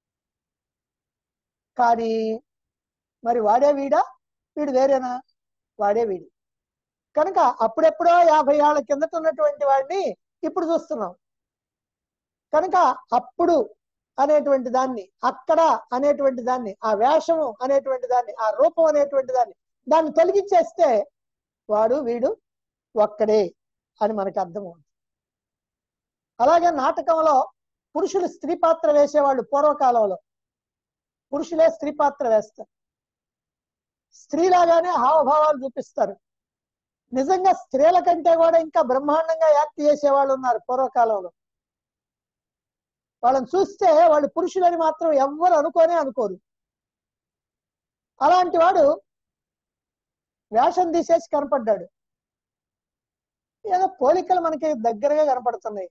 కానీ మరి వాడే వీడా వీడు వేరేనా వాడే వీడు కనుక అప్పుడెప్పుడో యాభై ఏళ్ల కిందట ఉన్నటువంటి వాడిని ఇప్పుడు చూస్తున్నాం కనుక అప్పుడు అనేటువంటి దాన్ని అక్కడ అనేటువంటి దాన్ని ఆ వేషము అనేటువంటి దాన్ని ఆ రూపం అనేటువంటి దాన్ని దాన్ని తొలగించేస్తే వాడు వీడు ఒక్కడే అని మనకు అర్థమవుతుంది అలాగే నాటకంలో పురుషులు స్త్రీ పాత్ర వేసేవాళ్ళు పూర్వకాలంలో పురుషులే స్త్రీ పాత్ర వేస్తారు స్త్రీలాగానే హావభావాలు చూపిస్తారు నిజంగా స్త్రీల కంటే కూడా ఇంకా బ్రహ్మాండంగా యాక్ట్ చేసేవాళ్ళు ఉన్నారు పూర్వకాలంలో వాళ్ళని చూస్తే వాళ్ళు పురుషులని మాత్రం ఎవ్వరు అనుకోనే అనుకోరు అలాంటి వాడు వేషం తీసేసి కనపడ్డాడు ఏదో పోలికలు మనకి దగ్గరగా కనపడుతున్నాయి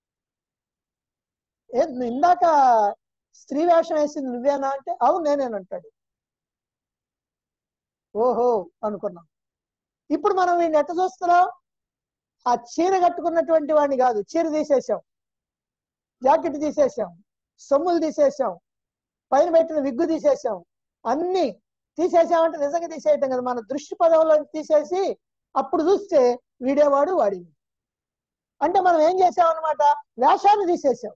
ఏ ఇందాక స్త్రీ వేషం వేసింది నువ్వేనా అంటే అవును నేనేనంటాడు ఓహో అనుకున్నాం ఇప్పుడు మనం వీడిని ఎట్ట చూస్తున్నాం ఆ చీర కట్టుకున్నటువంటి వాడిని కాదు చీర తీసేసాం జాకెట్ తీసేసాం సొమ్ములు తీసేసాం పైన పెట్టిన విగ్గు తీసేసాం అన్ని తీసేసామంటే నిజంగా తీసేయటం కదా మన దృష్టి పదంలో తీసేసి అప్పుడు చూస్తే వీడేవాడు వాడి అంటే మనం ఏం చేసాం అనమాట వేషాన్ని తీసేసాం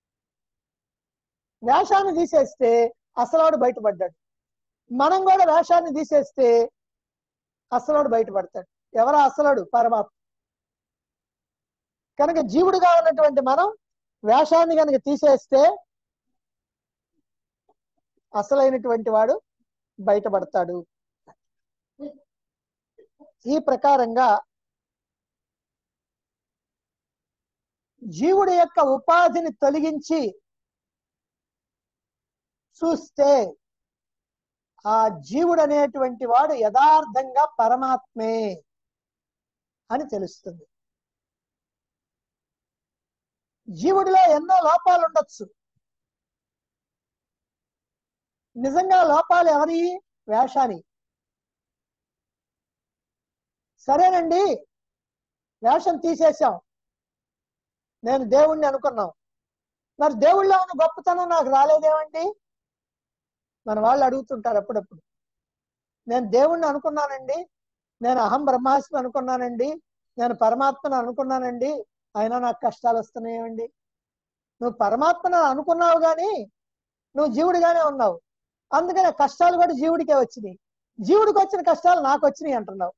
వేషాన్ని తీసేస్తే అసలాడు బయటపడ్డాడు మనం కూడా వేషాన్ని తీసేస్తే అసలాడు బయటపడతాడు ఎవరు అసలాడు పరమాత్మ కనుక జీవుడుగా ఉన్నటువంటి మనం వేషాన్ని కనుక తీసేస్తే అసలైనటువంటి వాడు బయటపడతాడు ఈ ప్రకారంగా జీవుడి యొక్క ఉపాధిని తొలగించి చూస్తే ఆ జీవుడు అనేటువంటి వాడు యథార్థంగా పరమాత్మే అని తెలుస్తుంది జీవుడిలో ఎన్నో లోపాలు ఉండొచ్చు నిజంగా లోపాలు ఎవరి వేషాని సరేనండి వేషం తీసేసాం నేను దేవుణ్ణి అనుకున్నాం మరి దేవుళ్ళో ఉన్న గొప్పతనం నాకు రాలేదేమండి మన వాళ్ళు అడుగుతుంటారు అప్పుడప్పుడు నేను దేవుణ్ణి అనుకున్నానండి నేను అహం బ్రహ్మాస్మి అనుకున్నానండి నేను పరమాత్మను అనుకున్నానండి అయినా నాకు కష్టాలు వస్తున్నాయేమండి నువ్వు పరమాత్మను అనుకున్నావు కానీ నువ్వు జీవుడిగానే ఉన్నావు అందుకనే కష్టాలు కూడా జీవుడికే వచ్చినాయి జీవుడికి వచ్చిన కష్టాలు నాకు వచ్చినాయి అంటున్నావు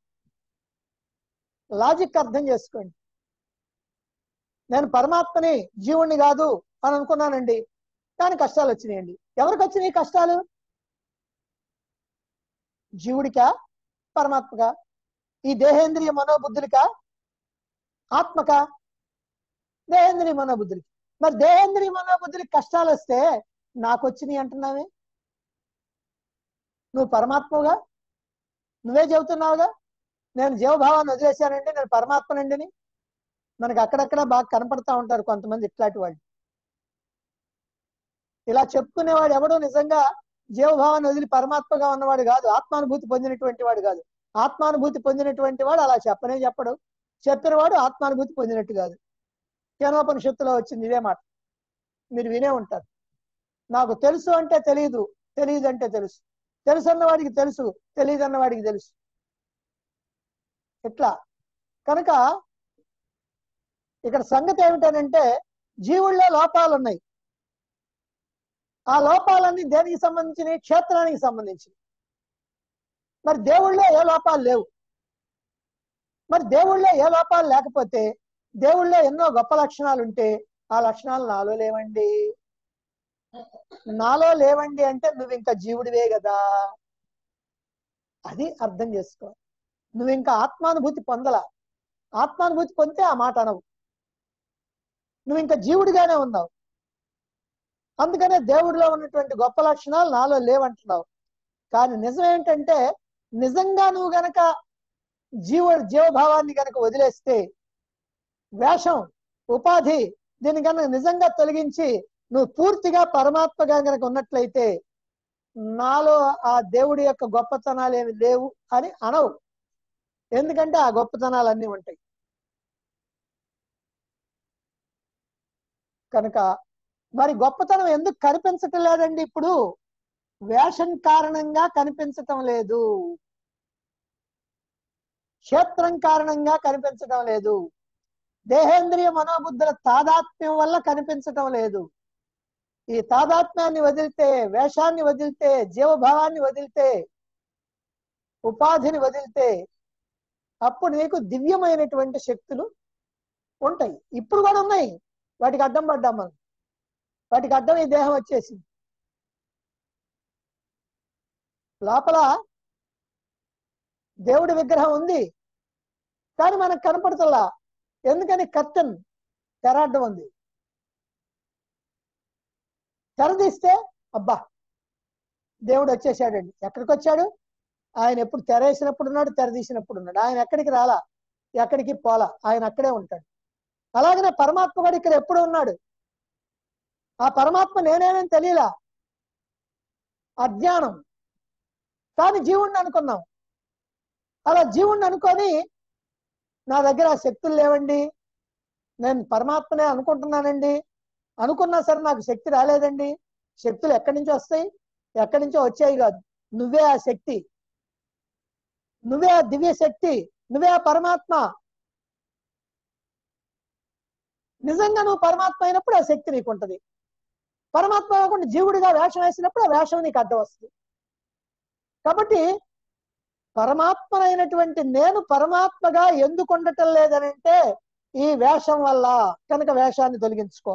లాజిక్ అర్థం చేసుకోండి నేను పరమాత్మని జీవుణ్ణి కాదు అని అనుకున్నానండి కానీ కష్టాలు వచ్చినాయండి ఎవరికి వచ్చినాయి కష్టాలు జీవుడికా పరమాత్మగా ఈ దేహేంద్రియ మనోబుద్ధులకా ఆత్మకా దేహేంద్రియ మనోబుద్ధులకి మరి దేహేంద్రియ మనోబుద్ధులకి కష్టాలు వస్తే నాకు వచ్చినాయి అంటున్నావే నువ్వు పరమాత్మగా నువ్వే చెబుతున్నావుగా నేను జీవభావాన్ని వదిలేశానండి నేను పరమాత్మనండిని మనకి అక్కడక్కడ బాగా కనపడతా ఉంటారు కొంతమంది ఇట్లాంటి వాళ్ళు ఇలా చెప్పుకునేవాడు ఎవడో నిజంగా జీవభావాన్ని వదిలి పరమాత్మగా ఉన్నవాడు కాదు ఆత్మానుభూతి పొందినటువంటి వాడు కాదు ఆత్మానుభూతి పొందినటువంటి వాడు అలా చెప్పనే చెప్పడు చెప్పినవాడు ఆత్మానుభూతి పొందినట్టు కాదు కేనోపనిషత్తులో వచ్చింది ఇదే మాట మీరు వినే ఉంటారు నాకు తెలుసు అంటే తెలియదు తెలియదు అంటే తెలుసు తెలుసు అన్నవాడికి తెలుసు తెలియదు అన్నవాడికి తెలుసు ఎట్లా కనుక ఇక్కడ సంగతి ఏమిటనంటే జీవుల్లో లోపాలు ఉన్నాయి ఆ లోపాలన్నీ దేనికి సంబంధించి క్షేత్రానికి సంబంధించి మరి దేవుళ్ళో ఏ లోపాలు లేవు మరి దేవుళ్ళో ఏ లోపాలు లేకపోతే దేవుళ్ళో ఎన్నో గొప్ప లక్షణాలు ఉంటే ఆ లక్షణాలు నాలో లేవండి నాలో లేవండి అంటే నువ్వు ఇంకా జీవుడివే కదా అది అర్థం చేసుకో నువ్వు ఇంకా ఆత్మానుభూతి పొందలా ఆత్మానుభూతి పొందితే ఆ మాట అనవు నువ్వు ఇంకా జీవుడిగానే ఉన్నావు అందుకనే దేవుడిలో ఉన్నటువంటి గొప్ప లక్షణాలు నాలో లేవంటున్నావు కానీ నిజం ఏంటంటే నిజంగా నువ్వు గనక జీవ జీవభావాన్ని గనక వదిలేస్తే వేషం ఉపాధి దీన్ని కనుక నిజంగా తొలగించి నువ్వు పూర్తిగా పరమాత్మగా గనక ఉన్నట్లయితే నాలో ఆ దేవుడి యొక్క గొప్పతనాలు ఏమి లేవు అని అనవు ఎందుకంటే ఆ గొప్పతనాలు అన్నీ ఉంటాయి కనుక మరి గొప్పతనం ఎందుకు కనిపించటం లేదండి ఇప్పుడు వేషం కారణంగా కనిపించటం లేదు క్షేత్రం కారణంగా కనిపించటం లేదు దేహేంద్రియ మనోబుద్ధుల తాదాత్మ్యం వల్ల కనిపించటం లేదు ఈ తాదాత్మ్యాన్ని వదిలితే వేషాన్ని వదిలితే జీవభావాన్ని వదిలితే ఉపాధిని వదిలితే అప్పుడు నీకు దివ్యమైనటువంటి శక్తులు ఉంటాయి ఇప్పుడు కూడా ఉన్నాయి వాటికి అడ్డం పడ్డాం మనం వాటికి అడ్డం ఈ దేహం వచ్చేసింది లోపల దేవుడి విగ్రహం ఉంది కానీ మనకు కనపడుతుందా ఎందుకని కర్టన్ తెరాడ్డం ఉంది తెరదీస్తే అబ్బా దేవుడు వచ్చేసాడండి ఎక్కడికి వచ్చాడు ఆయన ఎప్పుడు తెరేసినప్పుడు ఉన్నాడు తెరదీసినప్పుడు ఉన్నాడు ఆయన ఎక్కడికి రాలా ఎక్కడికి పోలా ఆయన అక్కడే ఉంటాడు అలాగనే పరమాత్మ కూడా ఇక్కడ ఎప్పుడు ఉన్నాడు ఆ పరమాత్మ నేనేనని తెలియలా అజ్ఞానం కానీ జీవుణ్ణి అనుకున్నాం అలా జీవుణ్ణి అనుకొని నా దగ్గర ఆ శక్తులు లేవండి నేను పరమాత్మనే అనుకుంటున్నానండి అనుకున్నా సరే నాకు శక్తి రాలేదండి శక్తులు ఎక్కడి నుంచి వస్తాయి ఎక్కడి నుంచో వచ్చాయి కాదు నువ్వే ఆ శక్తి నువ్వే ఆ దివ్య శక్తి నువ్వే ఆ పరమాత్మ నిజంగా నువ్వు పరమాత్మ అయినప్పుడు ఆ శక్తి నీకు ఉంటది పరమాత్మ కాకుండా జీవుడిగా వేషం వేసినప్పుడు ఆ వేషం నీకు అడ్డం వస్తుంది కాబట్టి పరమాత్మనైనటువంటి నేను పరమాత్మగా ఎందుకు ఉండటం లేదనంటే ఈ వేషం వల్ల కనుక వేషాన్ని తొలగించుకో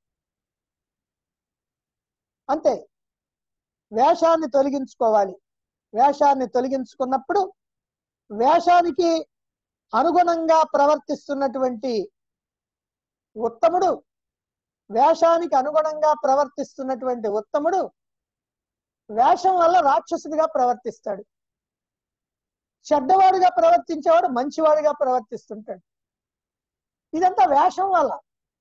అంతే వేషాన్ని తొలగించుకోవాలి వేషాన్ని తొలగించుకున్నప్పుడు వేషానికి అనుగుణంగా ప్రవర్తిస్తున్నటువంటి ఉత్తముడు వేషానికి అనుగుణంగా ప్రవర్తిస్తున్నటువంటి ఉత్తముడు వేషం వల్ల రాక్షసుడిగా ప్రవర్తిస్తాడు చెడ్డవాడిగా ప్రవర్తించేవాడు మంచివాడిగా ప్రవర్తిస్తుంటాడు ఇదంతా వేషం వల్ల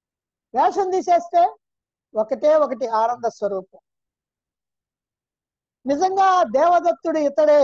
వేషం తీసేస్తే ఒకటే ఒకటి ఆనంద స్వరూపం నిజంగా దేవదత్తుడు ఇతడే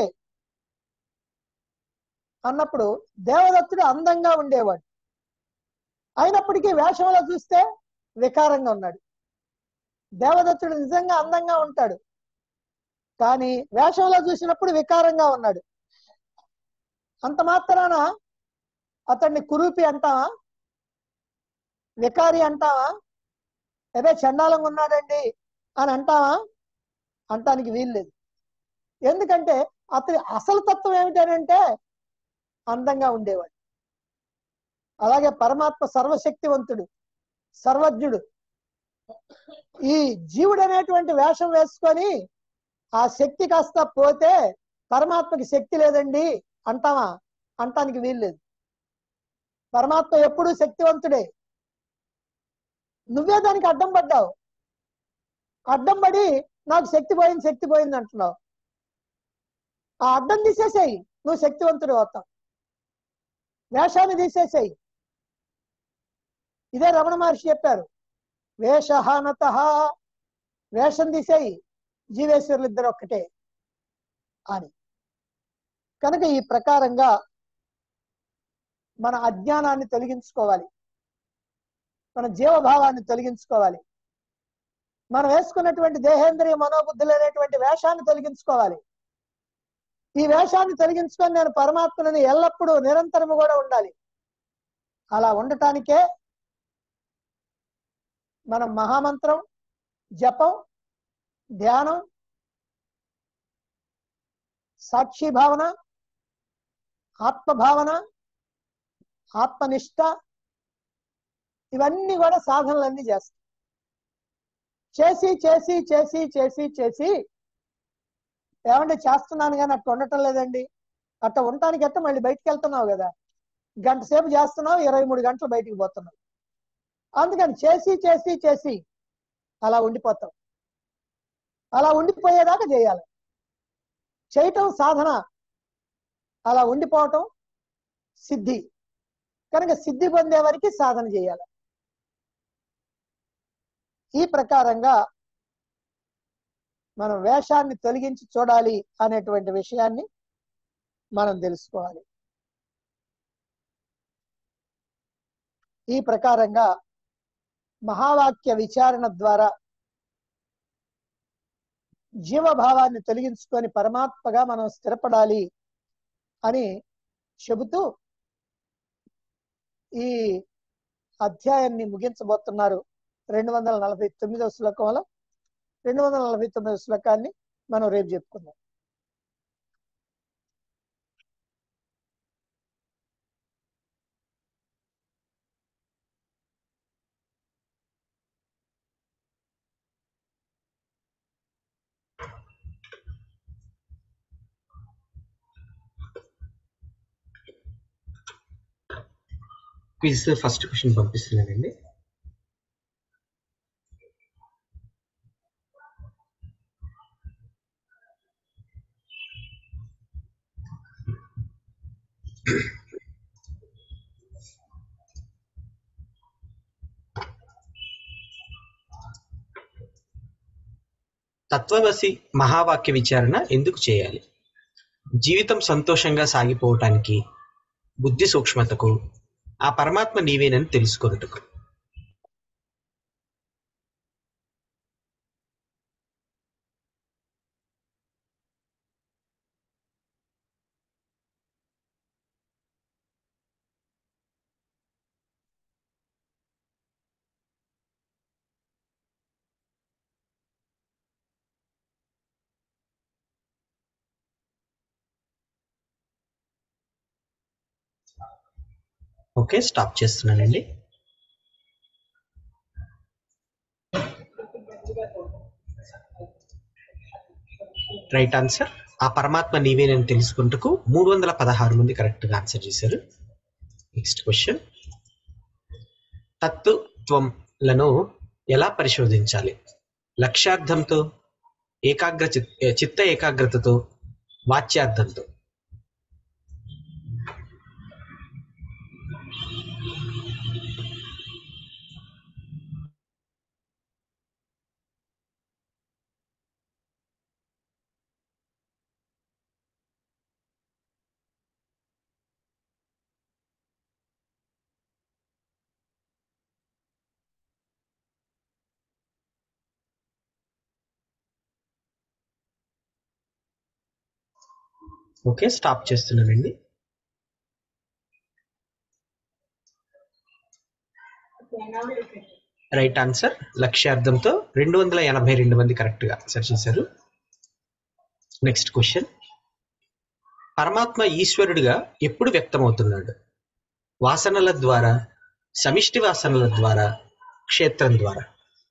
అన్నప్పుడు దేవదత్తుడు అందంగా ఉండేవాడు అయినప్పటికీ వేషంలో చూస్తే వికారంగా ఉన్నాడు దేవదత్తుడు నిజంగా అందంగా ఉంటాడు కానీ వేషంలో చూసినప్పుడు వికారంగా ఉన్నాడు అంత మాత్రాన అతన్ని కురూపి అంటావా వికారి అంటావా అదే చండాలంగా ఉన్నాడండి అని అంటావా అంటానికి వీల్లేదు ఎందుకంటే అతని అసలు తత్వం ఏమిటనంటే అందంగా ఉండేవాడు అలాగే పరమాత్మ సర్వశక్తివంతుడు సర్వజ్ఞుడు ఈ జీవుడు అనేటువంటి వేషం వేసుకొని ఆ శక్తి కాస్త పోతే పరమాత్మకి శక్తి లేదండి అంటావా అంటానికి వీల్లేదు పరమాత్మ ఎప్పుడూ శక్తివంతుడే నువ్వే దానికి అడ్డం పడ్డావు అడ్డం పడి నాకు శక్తి పోయింది శక్తి పోయింది అంటున్నావు ఆ అడ్డం తీసేసేయి నువ్వు శక్తివంతుడు అవుతావు వేషాన్ని తీసేసేయి ఇదే రమణ మహర్షి చెప్పారు వేషహానత వేషం తీసేయి జీవేశ్వరులు ఇద్దరు ఒక్కటే అని కనుక ఈ ప్రకారంగా మన అజ్ఞానాన్ని తొలగించుకోవాలి మన జీవభావాన్ని తొలగించుకోవాలి మనం వేసుకున్నటువంటి దేహేంద్రియ మనోబుద్ధులు అనేటువంటి వేషాన్ని తొలగించుకోవాలి ఈ వేషాన్ని తొలగించుకొని నేను పరమాత్మని ఎల్లప్పుడూ నిరంతరము కూడా ఉండాలి అలా ఉండటానికే మనం మహామంత్రం జపం ధ్యానం సాక్షి భావన ఆత్మభావన ఆత్మనిష్ట ఇవన్నీ కూడా సాధనలన్నీ చేస్తాం చేసి చేసి చేసి చేసి చేసి ఏమంటే చేస్తున్నాను కానీ అట్లా ఉండటం లేదండి అట్లా ఉండటానికి ఎట్ట మళ్ళీ బయటికి వెళ్తున్నావు కదా గంట సేపు చేస్తున్నావు ఇరవై మూడు గంటలు బయటికి పోతున్నావు అందుకని చేసి చేసి చేసి అలా ఉండిపోతాం అలా ఉండిపోయేదాకా చేయాలి చేయటం సాధన అలా ఉండిపోవటం సిద్ధి కనుక సిద్ధి పొందే వరకు సాధన చేయాలి ఈ ప్రకారంగా మనం వేషాన్ని తొలగించి చూడాలి అనేటువంటి విషయాన్ని మనం తెలుసుకోవాలి ఈ ప్రకారంగా మహావాక్య విచారణ ద్వారా జీవభావాన్ని తొలగించుకొని పరమాత్మగా మనం స్థిరపడాలి అని చెబుతూ ఈ అధ్యాయాన్ని ముగించబోతున్నారు రెండు వందల నలభై తొమ్మిదవ శ్లోకంలో రెండు వందల నలభై తొమ్మిదవ శ్లోకాన్ని మనం రేపు చెప్పుకుందాం క్విజ్ ఫస్ట్ క్వశ్చన్ పంపిస్తున్నానండి తత్వవసి మహావాక్య విచారణ ఎందుకు చేయాలి జీవితం సంతోషంగా సాగిపోవటానికి బుద్ధి సూక్ష్మతకు ఆ పరమాత్మ నీవేనని తెలుసుకొనుటకు ఓకే స్టాప్ చేస్తున్నానండి రైట్ ఆన్సర్ ఆ పరమాత్మ నీవేనని తెలుసుకుంటకు మూడు వందల పదహారు మంది కరెక్ట్ గా ఆన్సర్ చేశారు నెక్స్ట్ క్వశ్చన్ తత్వత్వంలను ఎలా పరిశోధించాలి లక్ష్యార్థంతో ఏకాగ్ర చిత్- చిత్త ఏకాగ్రతతో వాచ్యార్థంతో ఓకే స్టాప్ చేస్తున్నానండి రైట్ ఆన్సర్ లక్ష్యార్థంతో రెండు వందల ఎనభై రెండు మంది కరెక్ట్ గా ఆన్సర్ చేశారు నెక్స్ట్ క్వశ్చన్ పరమాత్మ ఈశ్వరుడిగా ఎప్పుడు వ్యక్తమవుతున్నాడు వాసనల ద్వారా సమిష్టి వాసనల ద్వారా క్షేత్రం ద్వారా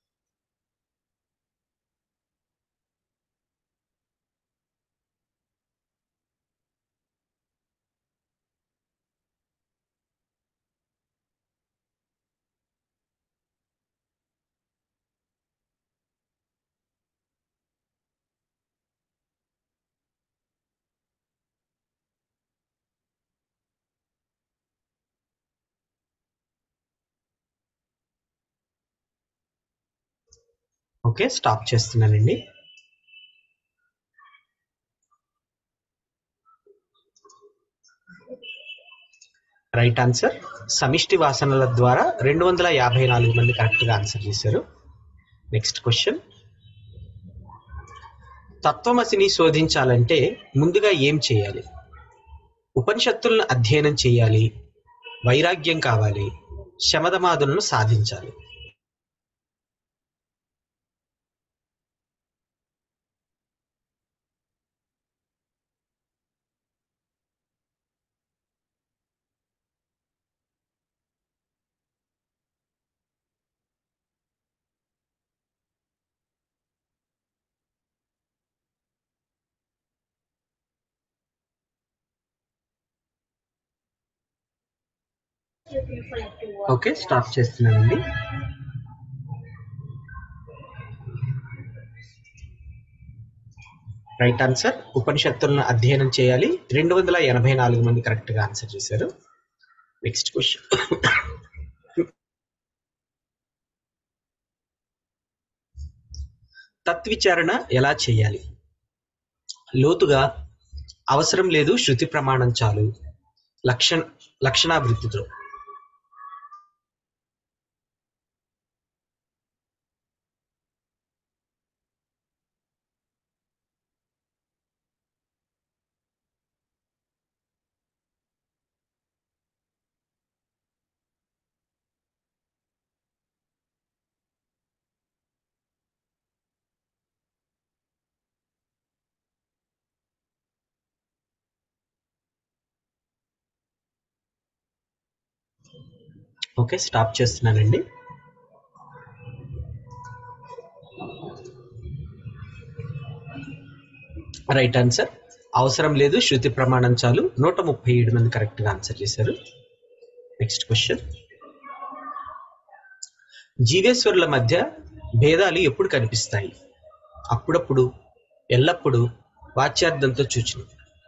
ఓకే స్టాప్ చేస్తున్నానండి రైట్ ఆన్సర్ సమిష్టి వాసనల ద్వారా రెండు వందల యాభై నాలుగు మంది కరెక్ట్ గా ఆన్సర్ చేశారు నెక్స్ట్ క్వశ్చన్ తత్వమసిని శోధించాలంటే ముందుగా ఏం చేయాలి ఉపనిషత్తులను అధ్యయనం చేయాలి వైరాగ్యం కావాలి శమదమాదులను సాధించాలి ఓకే స్టాప్ చేస్తున్నానండి రైట్ ఆన్సర్ ఉపనిషత్తులను అధ్యయనం చేయాలి రెండు వందల ఎనభై నాలుగు మంది కరెక్ట్ గా ఆన్సర్ చేశారు నెక్స్ట్ క్వశ్చన్ తత్విచారణ ఎలా చేయాలి లోతుగా అవసరం లేదు శృతి ప్రమాణం చాలు లక్షణ లక్షణాభివృద్ధితో ఓకే స్టాప్ చేస్తున్నానండి రైట్ ఆన్సర్ అవసరం లేదు శృతి ప్రమాణం చాలు నూట ముప్పై ఏడు మంది కరెక్ట్ గా ఆన్సర్ చేశారు నెక్స్ట్ క్వశ్చన్ జీవేశ్వరుల మధ్య భేదాలు ఎప్పుడు కనిపిస్తాయి అప్పుడప్పుడు ఎల్లప్పుడూ వాచ్యార్థంతో చూచిన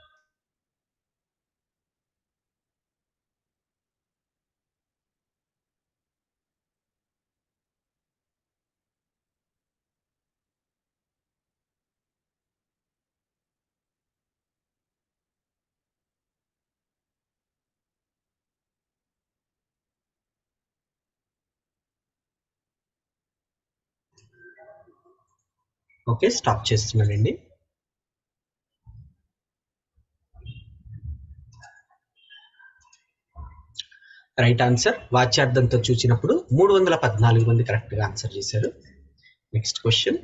ఓకే స్టాప్ చేస్తున్నానండి రైట్ ఆన్సర్ వాచ్యార్థంతో చూసినప్పుడు మూడు వందల పద్నాలుగు మంది కరెక్ట్ గా ఆన్సర్ చేశారు నెక్స్ట్ క్వశ్చన్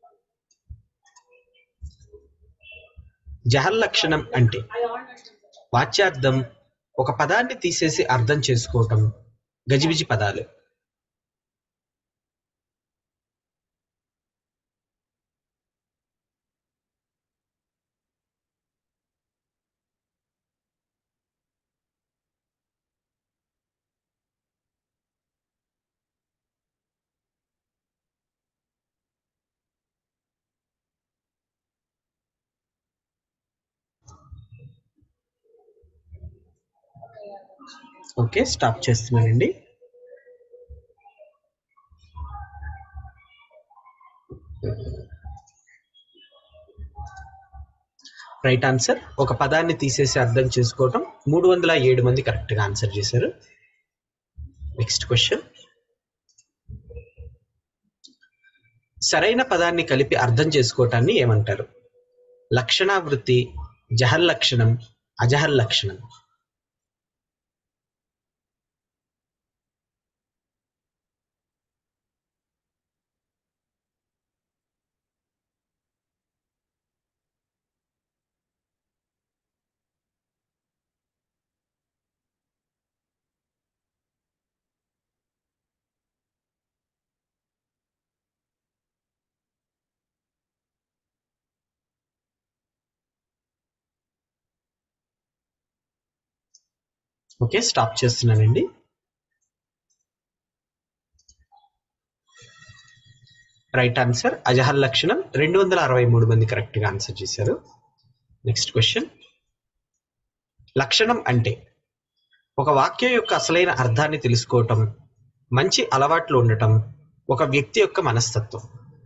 జహల్ లక్షణం అంటే వాచ్యార్థం ఒక పదాన్ని తీసేసి అర్థం చేసుకోవటం గజిబిజి పదాలు ఓకే స్టాప్ చేస్తున్నానండి రైట్ ఆన్సర్ ఒక పదాన్ని తీసేసి అర్థం చేసుకోవటం మూడు వందల ఏడు మంది కరెక్ట్ గా ఆన్సర్ చేశారు నెక్స్ట్ క్వశ్చన్ సరైన పదాన్ని కలిపి అర్థం చేసుకోవటాన్ని ఏమంటారు లక్షణావృత్తి జహల్ లక్షణం అజహల్ లక్షణం ఓకే స్టాప్ చేస్తున్నానండి రైట్ ఆన్సర్ అజహర్ లక్షణం రెండు వందల అరవై మూడు మంది కరెక్ట్ గా ఆన్సర్ చేశారు నెక్స్ట్ క్వశ్చన్ లక్షణం అంటే ఒక వాక్యం యొక్క అసలైన అర్థాన్ని తెలుసుకోవటం మంచి అలవాట్లు ఉండటం ఒక వ్యక్తి యొక్క మనస్తత్వం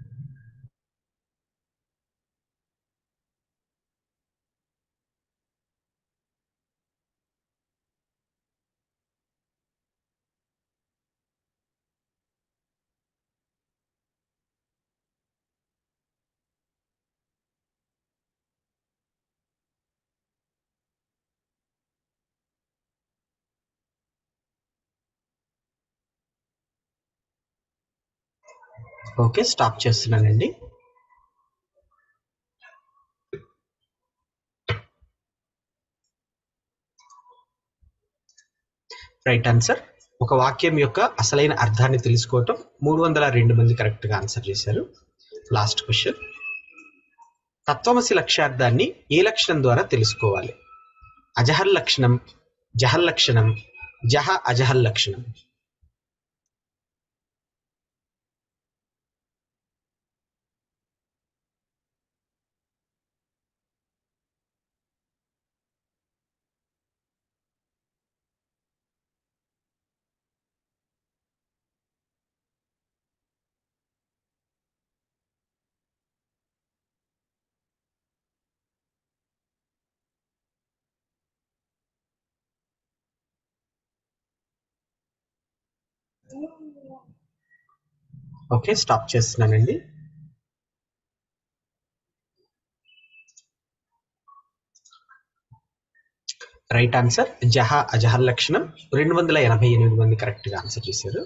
ఓకే స్టాప్ చేస్తున్నానండి రైట్ ఆన్సర్ ఒక వాక్యం యొక్క అసలైన అర్థాన్ని తెలుసుకోవటం మూడు వందల రెండు మంది కరెక్ట్ గా ఆన్సర్ చేశారు లాస్ట్ క్వశ్చన్ తత్వమసి లక్ష్యార్థాన్ని ఏ లక్షణం ద్వారా తెలుసుకోవాలి అజహల్ లక్షణం జహల్ లక్షణం జహ అజహల్ లక్షణం ఓకే స్టాప్ చేస్తున్నానండి రైట్ ఆన్సర్ జహా అజహర్ లక్షణం రెండు వందల ఎనభై ఎనిమిది మంది కరెక్ట్ గా ఆన్సర్ చేశారు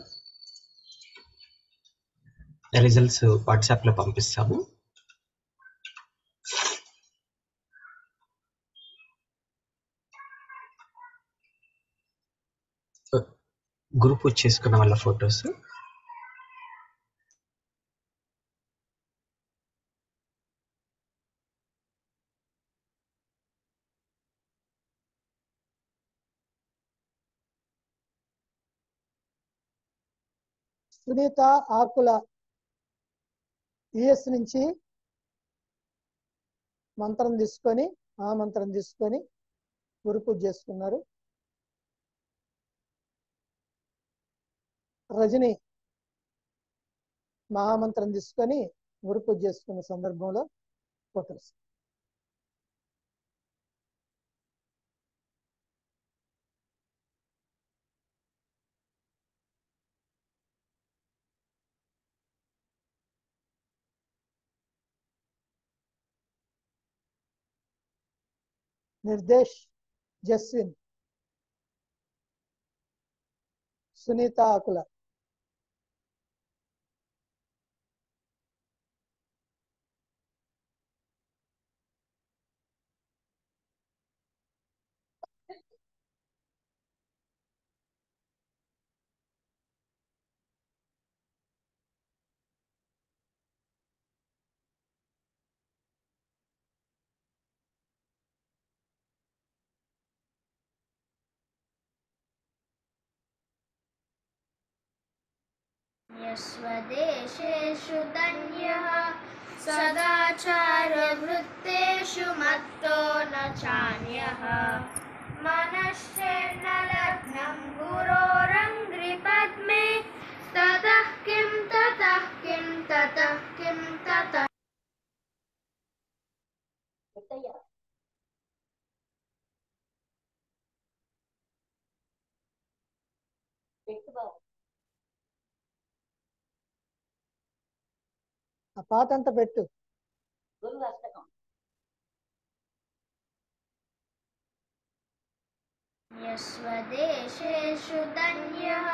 రిజల్ట్స్ వాట్సాప్ లో పంపిస్తాము గ్రూప్ పూజ చేసుకున్న వాళ్ళ ఫొటోస్ సునీత ఆకుల యుఎస్ నుంచి మంత్రం తీసుకొని ఆ మంత్రం తీసుకొని గురు పూజ చేసుకున్నారు రజని మహామంత్రం తీసుకొని గురు పూజ చేసుకున్న సందర్భంలో ఫోటోస్ నిర్దేశ్ జస్విన్ సునీత ఆకుల स्वदेशेषु धन्यः सदाचारवृत्तेषु मत्तो न चान्यः मनश्चेन्न लग्नं गुरोरङ्घ्रिपद्मे ततः किं ततः किं ततः किं ततः ఆ పాట అంతా పెట్టు स्वदेशेषु धन्यः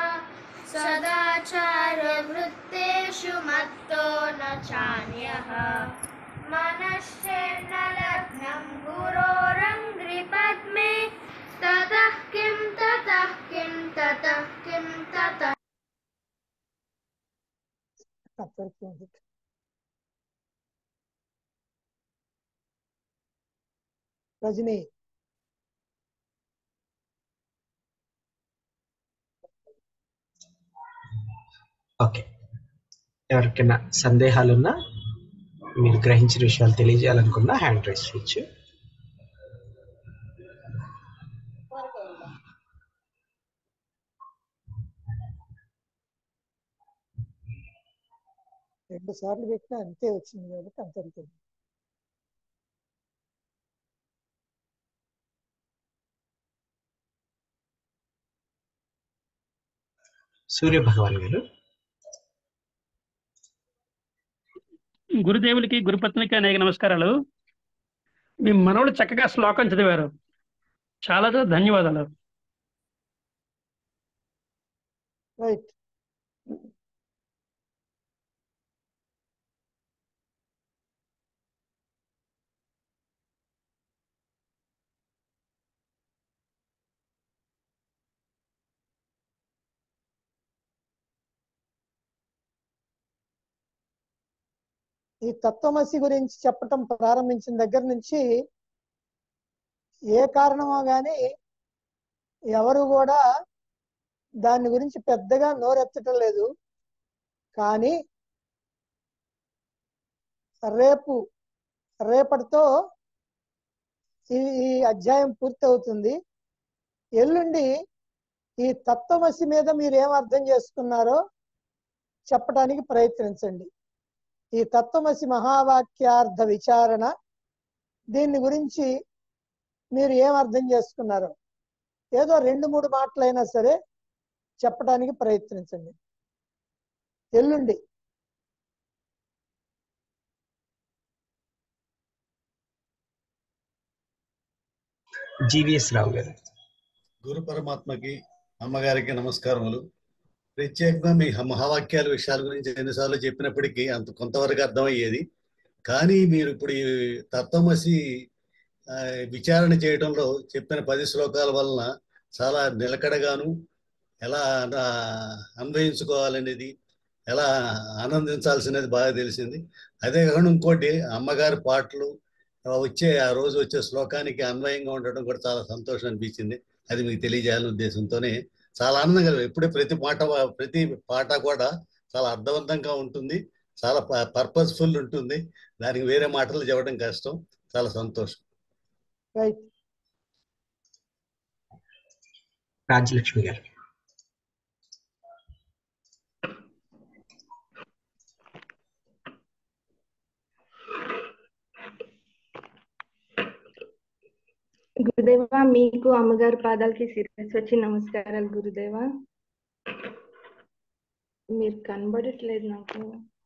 सदाचारवृत्तेषु मत्तो न चान्यः मनश्चेन्न लग्नं गुरोरङ्घ्रिपद्मे ततः किं ततः किं ततः किं ततः అంతవరకు ఉంది. రజనీ ఓకే ఎవరికైనా సందేహాలున్నా మీరు గ్రహించిన విషయాలు తెలియజేయాలనుకున్న హ్యాండ్ రైస్ చేయొచ్చు రెండు సార్లు పెట్టినా అంతే వచ్చింది కాబట్టి అంతవరకు ఉంది. సూర్య భగవాన్ గారు గురుదేవులకి గురుపత్నికి అనేక నమస్కారాలు మీ మనవడు చక్కగా శ్లోకం చదివారు చాలా చాలా ధన్యవాదాలు రైట్ ఈ తత్వమసి గురించి చెప్పటం ప్రారంభించిన దగ్గర నుంచి ఏ కారణమో గాని ఎవరు కూడా దాని గురించి పెద్దగా నోరెత్తటం లేదు కానీ రేపు రేపటితో ఈ ఈ అధ్యాయం పూర్తి అవుతుంది ఎల్లుండి ఈ తత్వమసి మీద మీరు ఏం అర్థం చేసుకున్నారో చెప్పడానికి ప్రయత్నించండి ఈ తత్వమసి మహావాక్యార్థ విచారణ దీని గురించి మీరు ఏం అర్థం చేసుకున్నారో ఏదో రెండు మూడు మాటలైనా సరే చెప్పడానికి ప్రయత్నించండి ఎల్లుండి జీవీఎస్ రావు గారు గురు పరమాత్మకి అమ్మగారికి నమస్కారములు ప్రత్యేకంగా మీ మహావాక్యాల విషయాల గురించి ఎన్నిసార్లు చెప్పినప్పటికీ అంత కొంతవరకు అర్థమయ్యేది కానీ మీరు ఇప్పుడు ఈ తత్వమసి ఆ, విచారణ చేయడంలో చెప్పిన పది శ్లోకాల వలన చాలా నిలకడగాను ఎలా ఆ, అన్వయించుకోవాలనేది ఎలా ఆనందించాల్సినది బాగా తెలిసింది అదే కాకుండా ఇంకోటి అమ్మగారి పాటలు ఆ వచ్చే ఆ రోజు వచ్చే శ్లోకానికి అన్వయంగా ఉండడం కూడా చాలా సంతోషం అనిపించింది అది మీకు తెలియజేయాలనే ఉద్దేశంతోనే చాలా ఆనందంగా ఎప్పుడే ప్రతి పాట ప్రతి పాట కూడా చాలా అర్థవంతంగా ఉంటుంది చాలా పర్పస్ఫుల్ ఉంటుంది దానికి వేరే మాటలు చెప్పడం కష్టం చాలా సంతోషం రైట్ రాజ్యలక్ష్మి గారు గురుదేవ మీకు అమ్మగారి పాదాలకి శిరస్సు వచ్చి నమస్కారాలు గురుదేవ మీరు కనబడట్లేదు నాకు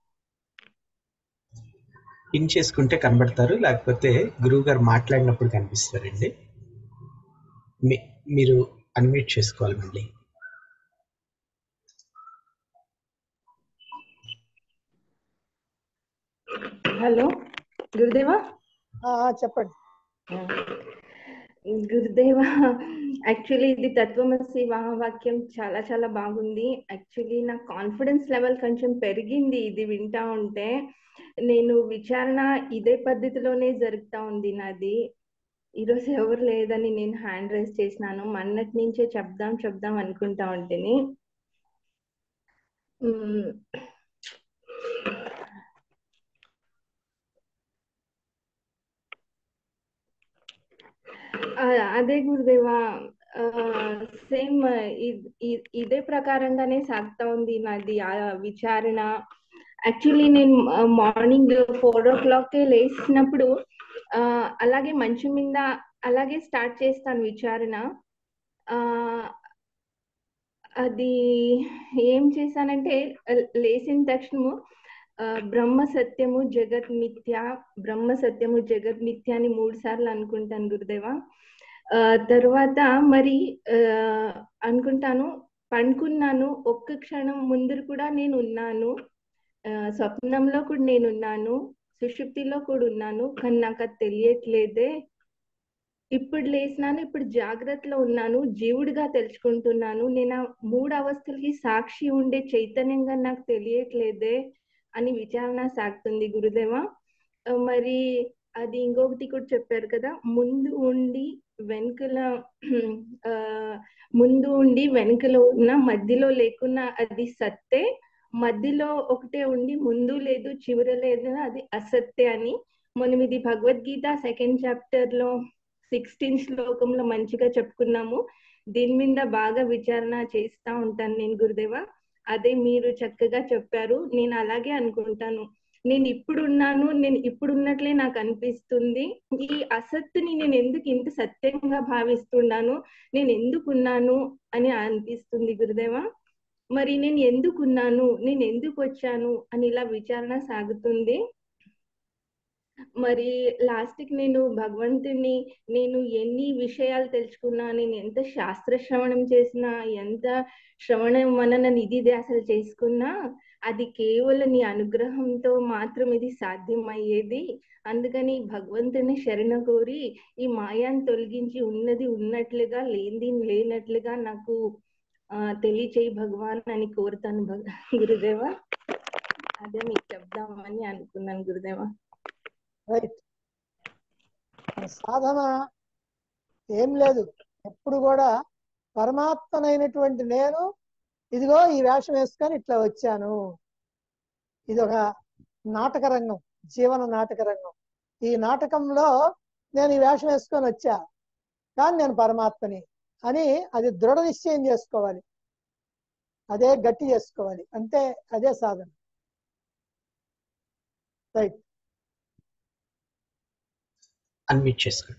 పిన్ చేసుకుంటే కనబడతారు లేకపోతే గురువు గారు మాట్లాడినప్పుడు కనిపిస్తారండి మీ మీరు అన్మ్యూట్ చేసుకోవాలి మళ్ళీ హలో గురుదేవా ఆ, ఆ, చెప్పండి గురుదేవ యాక్చువల్లీ ఇది తత్వమసి మహావాక్యం చాలా చాలా బాగుంది యాక్చువల్లీ నా కాన్ఫిడెన్స్ లెవెల్ కొంచెం పెరిగింది ఇది వింటా ఉంటే నేను విచారణ ఇదే పద్ధతిలోనే జరుగుతా ఉంది నాది ఈరోజు ఎవరు లేదని నేను హ్యాండ్ రైజ్ చేసినాను మొన్నటి నుంచే చెప్దాం చెప్దాం అనుకుంటా ఉంటేని మ్మ్. ఆ, అదే గురుదేవా సేమ్ ఇదే ప్రకారంగానే సాగుతా ఉంది నాది ఆ విచారణ యాక్చువల్లీ నేను మార్నింగ్ ఫోర్ ఓ క్లాక్ లేచినప్పుడు ఆ, అలాగే మంచం మీద అలాగే స్టార్ట్ చేస్తాను విచారణ ఆ అది ఏం చేశానంటే లేచిన తక్షణము ఆ, బ్రహ్మ సత్యము జగత్ మిథ్య బ్రహ్మ సత్యము జగత్ మిథ్య అని మూడు సార్లు అనుకుంటాను గురుదేవా ఆ, తర్వాత మరి ఆ, అనుకుంటాను పండుకున్నాను ఒక్క క్షణం ముందు కూడా నేను ఉన్నాను ఆ, స్వప్నంలో కూడా నేను ఉన్నాను సుషుప్తిలో కూడా ఉన్నాను కానీ నాకు అది తెలియట్లేదే ఇప్పుడు లేసినాను ఇప్పుడు జాగ్రత్తలో ఉన్నాను జీవుడిగా తెలుసుకుంటున్నాను నేను ఆ మూడు అవస్థలకి సాక్షి ఉండే చైతన్యంగా నాకు తెలియట్లేదే అని విచారణ సాగుతుంది గురుదేవా ఆ, మరి అది ఇంకొకటి కూడా చెప్పారు కదా ముందు ఉండి వెనుకల ఆ ముందు ఉండి వెనుకలో ఉన్న మధ్యలో లేకున్నా అది సత్తే మధ్యలో ఒకటే ఉండి ముందు లేదు చివర లేదు అది అసత్తే అని మనం ఇది భగవద్గీత సెకండ్ చాప్టర్ లో సిక్స్టీన్ శ్లోకంలో మంచిగా చెప్పుకున్నాము దీని మీద బాగా విచారణ చేస్తా ఉంటాను నేను గురుదేవా అదే మీరు చక్కగా చెప్పారు నేను అలాగే అనుకుంటాను నేను ఇప్పుడు ఉన్నాను నేను ఇప్పుడు ఉన్నట్లే నాకు అనిపిస్తుంది ఈ అసత్తుని నేను ఎందుకు ఇంత సత్యంగా భావిస్తున్నాను నేను ఎందుకు ఉన్నాను అని అనిపిస్తుంది గురుదేవా మరి నేను ఎందుకు ఉన్నాను నేను ఎందుకు వచ్చాను అని ఇలా విచారణ సాగుతుంది మరి లాస్ట్ కి నేను భగవంతుని నేను ఎన్ని విషయాలు తెలుసుకున్నా నేను ఎంత శాస్త్ర శ్రవణం చేసినా ఎంత శ్రవణం మనన నిధి ధ్యాసలు చేసుకున్నా అది కేవలం నీ అనుగ్రహంతో మాత్రం ఇది సాధ్యమయ్యేది అందుకని భగవంతుని శరణ కోరి ఈ మాయాన్ని తొలగించి ఉన్నది ఉన్నట్లుగా లేనిది లేనట్లుగా నాకు ఆ తెలియచేయి భగవాన్ అని కోరుతాను భగ గురుదేవా అదే మీకు చెప్దామని అనుకున్నాను గురుదేవా రైట్ సాధన ఏం లేదు ఎప్పుడు కూడా పరమాత్మనైనటువంటి నేను ఇదిగో ఈ వేషం వేసుకొని ఇట్లా వచ్చాను ఇది ఒక నాటక రంగం జీవన నాటక రంగం ఈ నాటకంలో నేను ఈ వేషం వేసుకొని వచ్చా కానీ నేను పరమాత్మని అని అది దృఢ నిశ్చయం చేసుకోవాలి అదే గట్టి చేసుకోవాలి అంతే అదే సాధన రైట్ అన్మ్యూట్ చేసుకోండి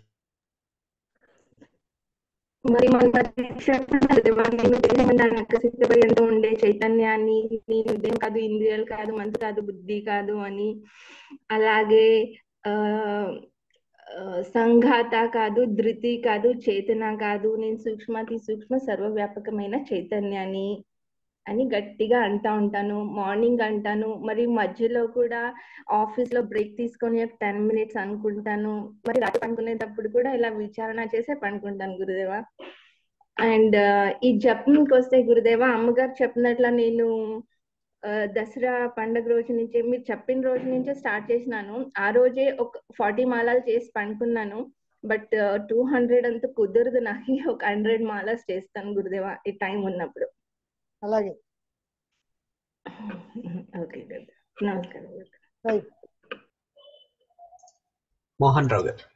మరి మన చెప్పిన నేను దేహం సిద్ధపర్యంతో ఉండే చైతన్యాన్ని నేను దేహం కాదు ఇంద్రియాలు కాదు మనసు కాదు బుద్ధి కాదు అని అలాగే ఆ ఆ, సంఘాత కాదు ధృతి కాదు చేతన కాదు నేను సూక్ష్మాతి సూక్ష్మ సర్వవ్యాపకమైన చైతన్యాన్ని అని గట్టిగా అంటా ఉంటాను మార్నింగ్ అంటాను మరి మధ్యలో కూడా ఆఫీస్ లో బ్రేక్ తీసుకొని ఒక టెన్ మినిట్స్ అనుకుంటాను మరి రాత్రి పనుకునేటప్పుడు కూడా ఇలా విచారణ చేసే పనుకుంటాను గురుదేవా అండ్ ఈ జపంకి వస్తే గురుదేవా అమ్మగారు చెప్పినట్ల నేను ఆ, దసరా పండగ రోజు నుంచే మీరు చెప్పిన రోజు నుంచే స్టార్ట్ చేసినాను ఆ రోజే ఒక ఫార్టీ మాలాలు చేసి పండుకున్నాను బట్ టూ హండ్రెడ్ అంతా కుదరదు నాకు ఒక హండ్రెడ్ మాలాస్ చేస్తాను గురుదేవా ఈ టైం ఉన్నప్పుడు అలాగే ఓకే గురుదేవా నమస్కారం గురుదేవా. రైట్ మోహన్ రావు గారు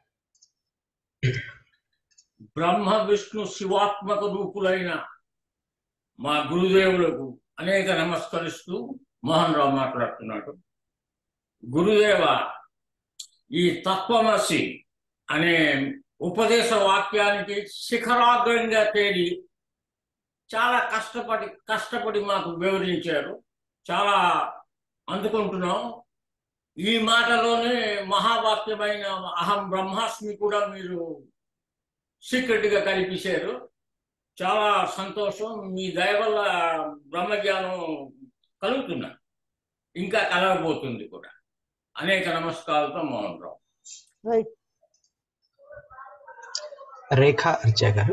బ్రహ్మ విష్ణు శివాత్మక రూపులైన మా గురుదేవులకు అనేక నమస్కరిస్తూ మోహన్ రావు మాట్లాడుతున్నాడు గురుదేవ ఈ తత్వమసి అనే ఉపదేశ వాక్యానికి శిఖరాగ్రంగా తేలి చాలా కష్టపడి కష్టపడి మాకు వివరించారు చాలా అందుకుంటున్నాం ఈ మాటలోనే మహావాక్యమైన అహం బ్రహ్మాస్మి కూడా మీరు సీక్రెట్ గా కల్పించారు చాలా సంతోషం మీ దయ వల్ల బ్రహ్మజ్ఞానం కలుగుతున్నా ఇంకా కలగబోతుంది కూడా అనేక నమస్కారాలతో మోహన్ రావు రైట్ రేఖా అర్జా గారు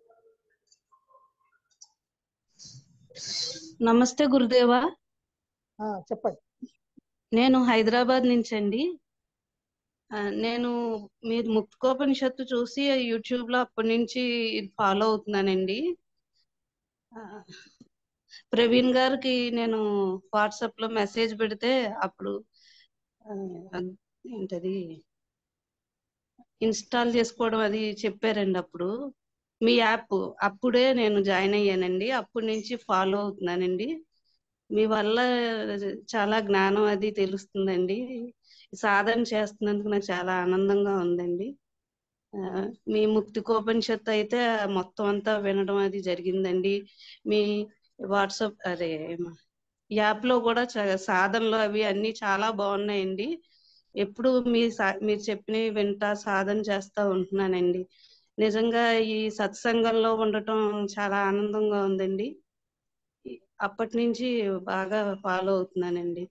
నమస్తే గురుదేవా ఆ, చెప్పండి నేను హైదరాబాద్ నుంచి అండి ఆ, నేను మీరు ముక్తకోపనిషత్తు చూసి యూట్యూబ్ లో అప్పటి నుంచి ఫాలో అవుతున్నానండి ఆ, ప్రవీణ్ గారికి నేను వాట్సాప్ లో మెసేజ్ పెడితే అప్పుడు ఆ, అద్- ఏంటది ఇన్స్టాల్ చేసుకోవడం అది చెప్పారండి అప్పుడు మీ యాప్ అప్పుడే నేను జాయిన్ అయ్యానండి అప్పటి నుంచి ఫాలో అవుతున్నానండి మీ వల్ల చాలా జ్ఞానం అది తెలుస్తుందండి సాధన చేస్తున్నందుకు నాకు చాలా ఆనందంగా ఉందండి ఆ, మీ ముక్తికోపనిషత్తు అయితే మొత్తం అంతా వినడం అది జరిగిందండి మీ వాట్సాప్ అదే యాప్ లో కూడా చా- సాధనలు అవి అన్ని చాలా బాగున్నాయండి ఎప్పుడు మీ సా- మీరు చెప్పినవి వింటా సాధన చేస్తా ఉంటున్నానండి నిజంగా ఈ సత్సంగంలో ఉండటం చాలా ఆనందంగా ఉందండి ఈ- అప్పటి నుంచి బాగా ఫాలో అవుతున్నానండి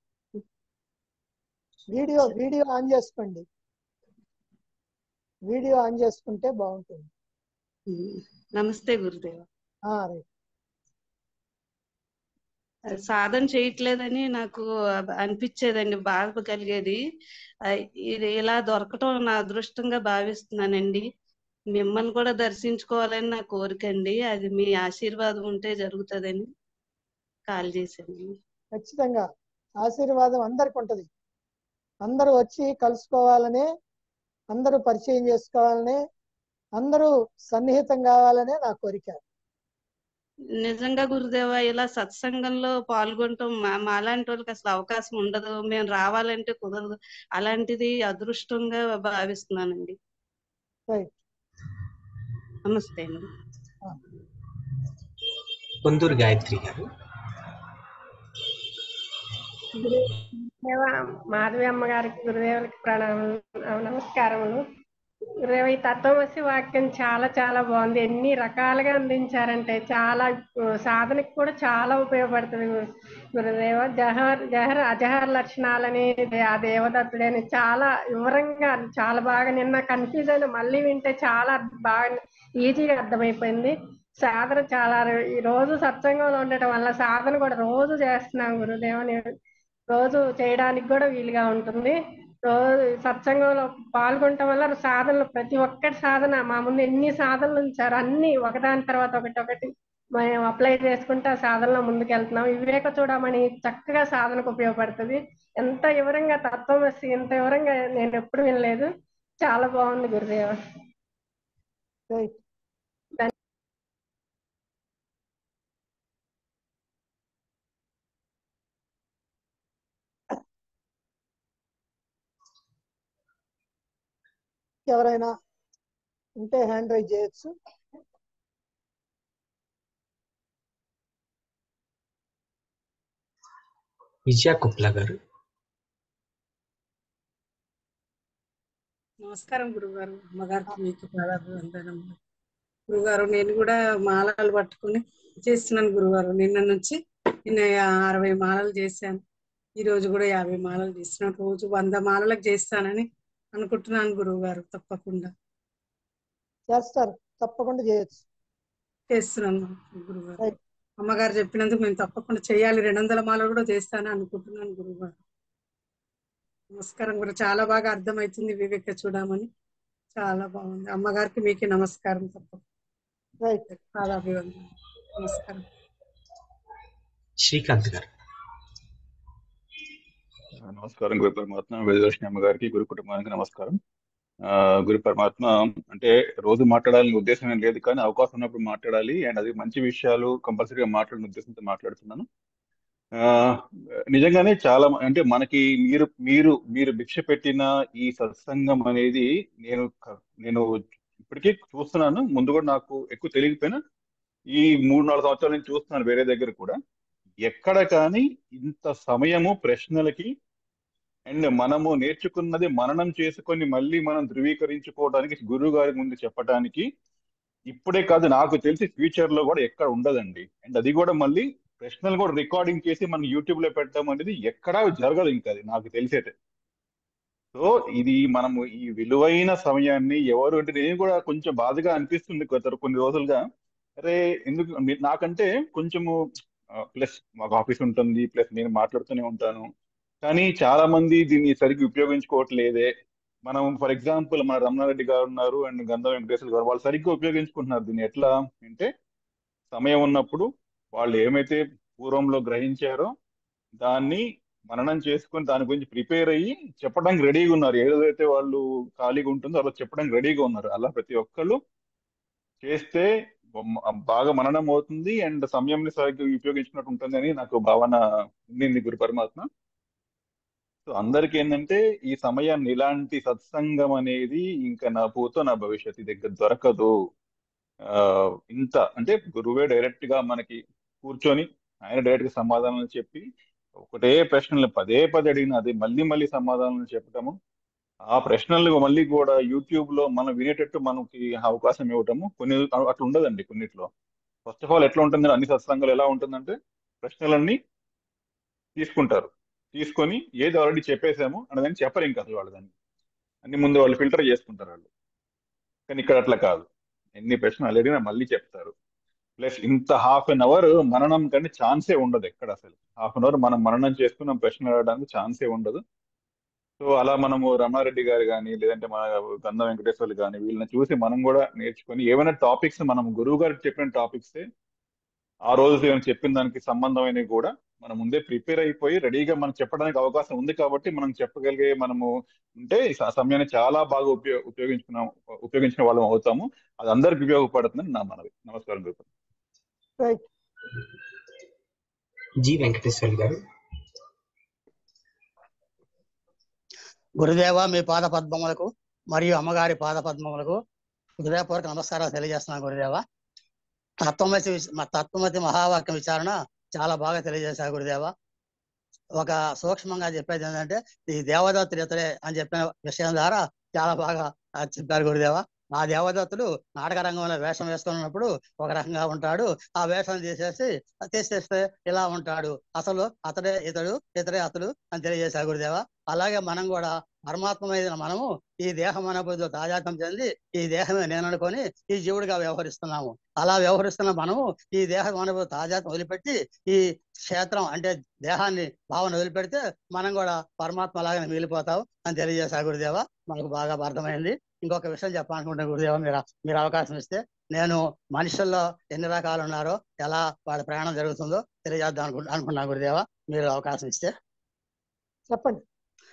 వీడియో వీడియో ఆన్ చేసుకోండి వీడియో ఆన్ చేసుకుంటే బాగుంటుంది ఉమ్. నమస్తే గురుదేవ ఆ, రైట్ సాధన చేయట్లేదని నాకు అబ- అనిపించేదండి బాధ కలిగేది ఆ, ఇది ఇలా దొరకటం నా అదృష్టంగా భావిస్తున్నానండి మిమ్మల్ని కూడా దర్శించుకోవాలని నా కోరిక అండి అది మీ ఆశీర్వాదం ఉంటే జరుగుతుందని కాల్ చేశాను ఖచ్చితంగా ఆశీర్వాదం అందరికి ఉంటది అందరూ వచ్చి కలుసుకోవాలనే అందరూ పరిచయం చేసుకోవాలనే అందరూ సన్నిహితం కావాలనే నా కోరిక నిజంగా గురుదేవ ఇలా సత్సంగంలో పాల్గొనటం మా మాలాంటి వాళ్ళకి అసలు అవకాశం ఉండదు మేము రావాలంటే కుదరదు అలాంటిది అదృష్టంగా భావిస్తున్నానండి రైట్ నమస్తే అండి పొందూరు గాయత్రి గారు గురుదేవ మాధవి అమ్మగారికి గురుదేవులకి ప్రణామం నమస్కారములు గురుదేవ ఈ తత్వమసి వాక్యం చాలా చాలా బాగుంది ఎన్ని రకాలుగా అందించారంటే చాలా ఆ, సాధనకి కూడా చాలా ఉపయోగపడుతుంది గురు- గురుదేవ జహర్ జహర్ అజహర్ లక్షణాలని దే- ఆ దేవదత్తుడని చాలా వివరంగా చాలా బాగా నిన్న కన్ఫ్యూజ్ అయిన మళ్ళీ వింటే చాలా బాగా ఈజీగా అర్థమైపోయింది సాధన చాలా ఈ రోజు సత్సంగంలో ఉండటం వల్ల సాధన కూడా రోజు చేస్తున్నాం గురుదేవని రోజు చేయడానికి కూడా వీలుగా ఉంటుంది రోజు సత్సంగంలో పాల్గొనటం వల్ల సాధనలు ప్రతి ఒక్కటి సాధన మా ముందు ఎన్ని సాధనలు ఉంచారు అన్ని ఒకదాని తర్వాత ఒకటి ఒకటి మేము అప్లై చేసుకుంటే ఆ సాధనలో ముందుకు వెళ్తున్నాం వివేక చూడమని చక్కగా సాధనకు ఉపయోగపడుతుంది ఎంత వివరంగా తత్వం ఇంత వివరంగా నేను ఎప్పుడు వినలేదు చాలా బాగుంది గురుదేవ రైట్ ఎవరైనా ఉంటే హ్యాండ్ రైజ్ చేయొచ్చు విజయ కుప్లా గారు నమస్కారం గురుగారు అమ్మగారికి మీకు వందనం గురుగారు నేను కూడా మాలలు పట్టుకుని చేస్తున్నాను గురుగారు నిన్న నుంచి నిన్న అరవై మాలలు చేశాను ఈ రోజు కూడా యాభై మాలలు చేస్తున్నాను రోజు వంద మాలలకు చేస్తానని అనుకుంటున్నాను గురువుగారు తప్పకుండా చేస్తారు తప్పకుండా చేయొచ్చు చేస్తున్నాను గురుగారు రైట్ అమ్మగారు చెప్పినందుకు మేము తప్పకుండా చేయాలి రెండు వందల మాలలు కూడా చేస్తానని అనుకుంటున్నాను గురువుగారు నమస్కారం కూడా చాలా బాగా అర్థమవుతుంది వివేక చూడమని చాలా బాగుంది అమ్మగారికి మీకే నమస్కారం తప్ప రైట్ చాలా అభివందనం నమస్కారం శ్రీకాంత్ గారు నమస్కారం గురు పరమాత్మ వేదలక్ష్మి అమ్మగారికి గురు కుటుంబానికి నమస్కారం ఆ, గురు పరమాత్మ అంటే రోజు మాట్లాడాలని ఉద్దేశం ఏం లేదు కానీ అవకాశం ఉన్నప్పుడు మాట్లాడాలి అండ్ అది మంచి విషయాలు కంపల్సరీగా మాట్లాడిన ఉద్దేశంతో మాట్లాడుతున్నాను ఆ, నిజంగానే చాలా మ- అంటే మనకి మీరు మీరు మీరు భిక్ష పెట్టిన ఈ సత్సంగం అనేది నేను క- నేను ఇప్పటికీ చూస్తున్నాను ముందు కూడా నాకు ఎక్కువ తెలియకపోయినా ఈ మూడు నాలుగు సంవత్సరాల నుంచి చూస్తున్నాను వేరే దగ్గర కూడా ఎక్కడ కానీ ఇంత సమయము ప్రశ్నలకి అండ్ మనము నేర్చుకున్నది మననం చేసుకొని మళ్ళీ మనం ధృవీకరించుకోవడానికి గురువు గారి ముందు చెప్పడానికి ఇప్పుడే కాదు నాకు తెలిసి ఫ్యూచర్ లో కూడా ఎక్కడ ఉండదండి అండ్ అది కూడా మళ్ళీ ప్రశ్నలు కూడా రికార్డింగ్ చేసి మనం యూట్యూబ్ లో పెట్టడం అనేది ఎక్కడా జరగదు ఇంకా అది నాకు తెలిసేది సో ఇది మనము ఈ విలువైన సమయాన్ని ఎవరు అంటే నేను కూడా కొంచెం బాధగా అనిపిస్తుంది గత కొన్ని రోజులుగా అరే ఎందుకు మీ- నాకంటే కొంచెము ప్లస్ మాకు ఆఫీస్ ఉంటుంది ప్లస్ నేను మాట్లాడుతూనే ఉంటాను కానీ చాలా మంది దీన్ని సరిగ్గా ఉపయోగించుకోవట్లేదే మనం ఫర్ ఎగ్జాంపుల్ మన రమణారెడ్డి గారు ఉన్నారు అండ్ గంధం వెంకటేశ్వర గారు వాళ్ళు సరిగ్గా ఉపయోగించుకుంటున్నారు దీన్ని ఎట్లా అంటే సమయం ఉన్నప్పుడు వాళ్ళు ఏమైతే పూర్వంలో గ్రహించారో దాన్ని మననం చేసుకొని దాని గురించి ప్రిపేర్ అయ్యి చెప్పడానికి రెడీగా ఉన్నారు ఏదైతే వాళ్ళు ఖాళీగా ఉంటుందో అలా చెప్పడానికి రెడీగా ఉన్నారు అలా ప్రతి ఒక్కళ్ళు చేస్తే బొమ్మ- బాగా మననం అవుతుంది అండ్ సమయంని సరిగ్గా ఉపయోగించుకున్నట్టు ఉంటుంది అని నాకు భావన ఉండింది గురు పరమాత్మ సో అందరికి ఏంటంటే ఈ సమయాన్ని ఇలాంటి సత్సంగం అనేది ఇంకా నా భూతో నా భవిష్యత్తు దగ్గర దొరకదు ఆ ఇంత అంటే గురువే డైరెక్ట్ గా మనకి కూర్చొని ఆయన డైరెక్ట్ గా సమాధానాలు చెప్పి ఒకటే ప్రశ్నలు పదే పదే అడిగిన అది మళ్ళీ మళ్ళీ సమాధానాలు చెప్పటము ఆ ప్రశ్నలు మళ్ళీ కూడా యూట్యూబ్ లో మనం వినేటట్టు మనకి అవకాశం ఇవ్వటము కొన్ని అట్లా ఉండదండి కొన్నిట్లో ఫస్ట్ ఆఫ్ ఆల్ ఎట్లా ఉంటుంది అన్ని సత్సంగాలు ఎలా ఉంటుందంటే ప్రశ్నలన్నీ తీసుకుంటారు తీసుకొని ఏది ఆల్రెడీ చెప్పేశాము అనేదాన్ని చెప్పరు ఇంకా అసలు వాళ్ళు దాన్ని అన్ని ముందు వాళ్ళు ఫిల్టర్ చేసుకుంటారు వాళ్ళు కానీ ఇక్కడ అట్లా కాదు ఎన్ని ప్రశ్నలు అడిగినా మళ్ళీ చెప్తారు ప్లస్ ఇంత హాఫ్ అన్ అవర్ మననం కంటే ఛాన్సే ఉండదు ఎక్కడ అసలు హాఫ్ అన్ అవర్ మనం మననం చేసుకున్నాం ప్రశ్నలు అడగడానికి ఛాన్సే ఉండదు సో అలా మనము రమారెడ్డి గారు కానీ లేదంటే మన గంధం వెంకటేశ్వర్లు కానీ వీళ్ళని చూసి మనం కూడా నేర్చుకొని ఏమైనా టాపిక్స్ మనం గురువు గారు చెప్పిన టాపిక్స్ ఆ రోజు ఏమైనా చెప్పిన దానికి సంబంధమైనవి కూడా మనం ముందే ప్రిపేర్ అయిపోయి రెడీగా మనం చెప్పడానికి అవకాశం ఉంది కాబట్టి మనం చెప్పగలిగే మనము ఉంటే ఈ స- సమయాన్ని చాలా బాగా ఉపయోగ ఉపయోగించుకున్నాం ఉపయోగించిన వాళ్ళం అవుతాము అది అందరికి ఉపయోగపడుతుందని నా మనవి నమస్కారం గురు రైట్ జి వెంకటేశ్వర్ గారు గురుదేవ మీ పాద పద్మములకు మరియు అమ్మగారి పాద పద్మములకు హృదయపూర్వక నమస్కారాలు తెలియజేస్తున్నాను గురుదేవ తత్వమతి విచ- మ- తత్వమతి మహావాక్య విచారణ చాలా బాగా తెలియజేశారు గురుదేవ ఒక సూక్ష్మంగా చెప్పేది ఏంటంటే ఈ దేవదత్తులు ఇతడే అని చెప్పిన విషయం ద్వారా చాలా బాగా ఆ, చెప్పారు గురుదేవ ఆ దేవదత్తుడు నాటక రంగంలో వేషం వేసుకున్నప్పుడు ఒక రకంగా ఉంటాడు ఆ వేషం తీసేసి తీసేస్తే ఇలా ఉంటాడు అసలు అతడే ఇతడు ఇతడే అతడు అని తెలియజేశారు గురుదేవ అలాగే మనం కూడా పరమాత్మైన మనము ఈ దేహం అనుభూతితో తాజాతం చెంది ఈ దేహమే నేను అనుకొని ఈ జీవుడిగా వ్యవహరిస్తున్నాము అలా వ్యవహరిస్తున్న మనము ఈ దేహం అనుభూతి తాజాతం వదిలిపెట్టి ఈ క్షేత్రం అంటే దేహాన్ని భావన వదిలిపెడితే మనం కూడా పరమాత్మ లాగానే మిగిలిపోతాం అని తెలియజేశారు గురుదేవ మనకు బాగా అర్థమైంది ఇంకొక విషయం చెప్పాలనుకుంటే గురుదేవ మీరు మీరు అవకాశం ఇస్తే నేను మనుషుల్లో ఎన్ని రకాలు ఉన్నారో ఎలా వాళ్ళ ప్రయాణం జరుగుతుందో తెలియజేద్దాం అనుకు అనుకున్నా గురుదేవ మీరు అవకాశం ఇస్తే చెప్పండి